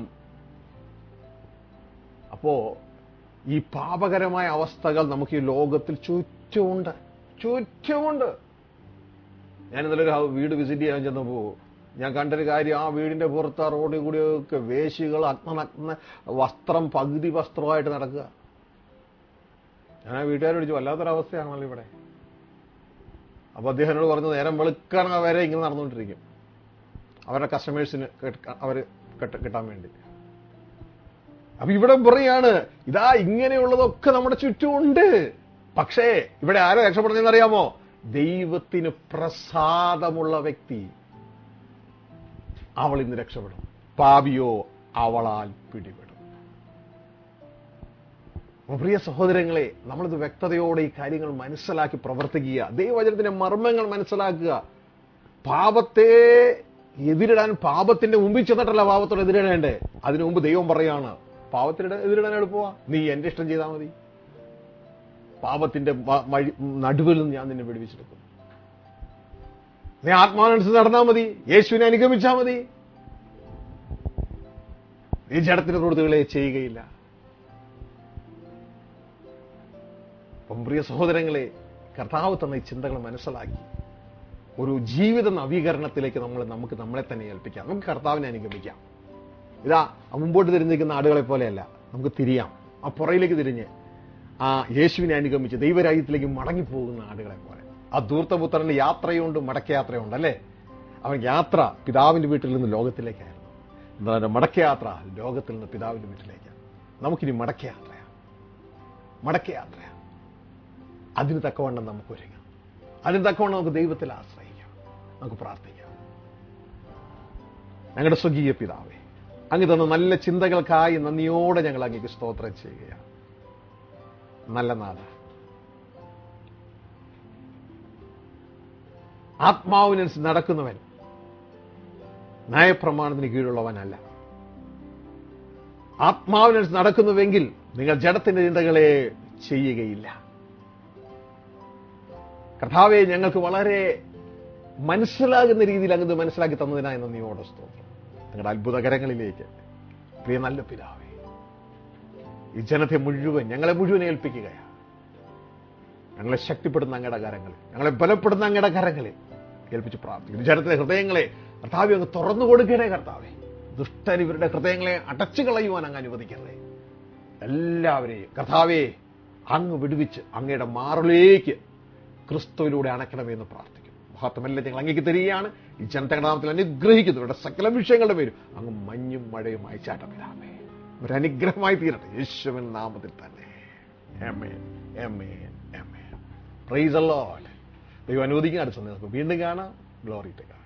അപ്പോ ഈ പാപകരമായ അവസ്ഥകൾ നമുക്ക് ഈ ലോകത്തിൽ ചുറ്റുമുണ്ട് ചുറ്റുമുണ്ട് ഞാൻ ഇന്നലെ ഒരു വീട് വിസിറ്റ് ചെയ്യാൻ ചെന്നപ്പോ ഞാൻ കണ്ടൊരു കാര്യം ആ വീടിന്റെ പുറത്ത് ആ റോഡിൽ കൂടിയൊക്കെ വേശികൾ അഗ്നനഗ്ന വസ്ത്രം പകുതി വസ്ത്രമായിട്ട് നടക്കുക ഞാൻ ആ വീട്ടുകാരോട് ചോദിച്ചു വല്ലാത്തൊരവസ്ഥയാണല്ലോ ഇവിടെ അപ്പൊ അദ്ദേഹം എന്നോട് പറഞ്ഞു നേരം വെളുക്കണ വരെ ഇങ്ങനെ നടന്നുകൊണ്ടിരിക്കും അവരുടെ കസ്റ്റമേഴ്സിന് അവർ കിട്ടാൻ വേണ്ടി അപ്പൊ ഇവിടെ പറയാണ് ഇതാ ഇങ്ങനെയുള്ളതൊക്കെ നമ്മുടെ ചുറ്റുമുണ്ട് പക്ഷേ ഇവിടെ ആരാ രക്ഷപ്പെടുന്നതെന്ന് അറിയാമോ ദൈവത്തിന് പ്രസാദമുള്ള വ്യക്തി അവൾ ഇന്ന് രക്ഷപ്പെടും പാപിയോ അവളാൽ പിടിപെടും അപ്പൊ പ്രിയ സഹോദരങ്ങളെ നമ്മളിത് വ്യക്തതയോടെ ഈ കാര്യങ്ങൾ മനസ്സിലാക്കി പ്രവർത്തിക്കുക ദൈവവചനത്തിന്റെ മർമ്മങ്ങൾ മനസ്സിലാക്കുക പാപത്തെ എതിരിടാൻ പാപത്തിന്റെ മുമ്പിൽ ചെന്നിട്ടല്ല പാപത്തോട് എതിരിടേണ്ടേ അതിനു മുമ്പ് ദൈവം പറയാണ് പാപത്തിന് എതിരിടാൻ എളുപ്പമാ നീ എന്റെ ഇഷ്ടം ചെയ്താൽ മതി പാപത്തിന്റെ വ- വഴി- നടുവിൽ നിന്ന് ഞാൻ നിന്നെ വിടുവിച്ചെടുക്കും നീ ആത്മാവനുസരിച്ച് നടന്നാൽ മതി യേശുവിനെ അനുഗമിച്ചാൽ മതി നീ ജഡത്തിന്റെ പ്രവൃത്തികളെ ചെയ്യുകയില്ല അപ്പം പ്രിയ സഹോദരങ്ങളെ കർത്താവ് തന്ന ഈ ചിന്തകൾ മനസ്സിലാക്കി ഒരു ജീവിത നവീകരണത്തിലേക്ക് നമ്മൾ നമുക്ക് നമ്മളെ തന്നെ ഏൽപ്പിക്കാം നമുക്ക് കർത്താവിനെ അനുഗമിക്കാം ഇതാ ആ മുമ്പോട്ട് തിരിഞ്ഞിരിക്കുന്ന ആടുകളെ പോലെയല്ല നമുക്ക് തിരിയാം ആ പുറയിലേക്ക് തിരിഞ്ഞ് ആ യേശുവിനെ അനുഗമിച്ച് ദൈവരാജ്യത്തിലേക്ക് മടങ്ങിപ്പോകുന്ന ആടുകളെ പോലെ ആ ധൂർത്തപുത്രന്റെ യാത്രയുണ്ട് മടക്കയാത്രയുണ്ട് അല്ലേ അവൻ യാത്ര പിതാവിന്റെ വീട്ടിൽ നിന്ന് ലോകത്തിലേക്കായിരുന്നു എന്താണ് മടക്കയാത്ര ലോകത്തിൽ നിന്ന് പിതാവിന്റെ വീട്ടിലേക്കാണ് നമുക്കിനി മടക്കയാത്രയാണ് മടക്കയാത്രയാണ് അതിന് തക്കവണ്ണം നമുക്ക് ഒരുങ്ങാം അതിന് തക്കവണ്ണം നമുക്ക് ദൈവത്തിൽ ആശ്രയിക്കാം നമുക്ക് പ്രാർത്ഥിക്കാം ഞങ്ങളുടെ സ്വകീയ പിതാവേ അങ്ങ് തന്ന നല്ല ചിന്തകൾക്കായി നന്ദിയോടെ ഞങ്ങൾ അങ്ങേക്ക് സ്തോത്രം ചെയ്യുകയാണ് നല്ല നാഥ ആത്മാവിനനുസരിച്ച് നടക്കുന്നവൻ നയപ്രമാണത്തിന് കീഴുള്ളവനല്ല ആത്മാവിനനുസരിച്ച് നടക്കുന്നുവെങ്കിൽ നിങ്ങൾ ജഡത്തിന്റെ ചിന്തകളെ ചെയ്യുകയില്ല കർത്താവെ ഞങ്ങൾക്ക് വളരെ മനസ്സിലാകുന്ന രീതിയിൽ അങ്ങ് ഇത് മനസ്സിലാക്കി തന്നതിനായി നന്ദിയോടെ സ്തോത്രം നിങ്ങളുടെ അത്ഭുതകരങ്ങളിലേക്ക് പ്രിയ നല്ല പിതാവേ ഈ ജനത്തെ മുഴുവൻ ഞങ്ങളെ മുഴുവൻ ഏൽപ്പിക്കുകയാണ് ഞങ്ങളെ ശക്തിപ്പെടുന്ന അങ്ങയുടെ കരങ്ങളിൽ ഞങ്ങളെ ബലപ്പെടുന്ന അങ്ങയുടെ കരങ്ങളിൽ ഏൽപ്പിച്ച് പ്രാർത്ഥിക്കുന്നു ജനത്തിന്റെ ഹൃദയങ്ങളെ കർത്താവെ അങ്ങ് തുറന്നു കൊടുക്കണേ കർത്താവെ ദുഷ്ടൻ ഇവരുടെ ഹൃദയങ്ങളെ അടച്ചു കളയുവാൻ അങ്ങ് അനുവദിക്കരുതേ എല്ലാവരെയും കർത്താവെ അങ്ങ് വിടുവിച്ച് അങ്ങയുടെ മാറിലേക്ക് ക്രിസ്തുവിലൂടെ അണയ്ക്കണമെന്ന് പ്രാർത്ഥിക്കുന്നു മഹത്വമെല്ലാം ഞങ്ങൾ അങ്ങേക്ക് തരികയാണ് ഈ ജനതയുടെ നാമത്തിൽ അനുഗ്രഹിക്കുന്നു ഇവരുടെ സകല വിഷയങ്ങളുടെ പേരും അങ്ങ് മഞ്ഞും മഴയും അയച്ചാട്ടമില്ലാമേ ഒരു അനുഗ്രഹമായി തീരട്ടെ യേശുവിൻ നാമത്തിൽ തന്നെ Amen. Amen. Amen. Praise the Lord. ദൈവം അനുവദിക്കാൻ അടുത്ത സന്ദേശം വീണ്ടും കാണാം ഗ്ലോറി ടു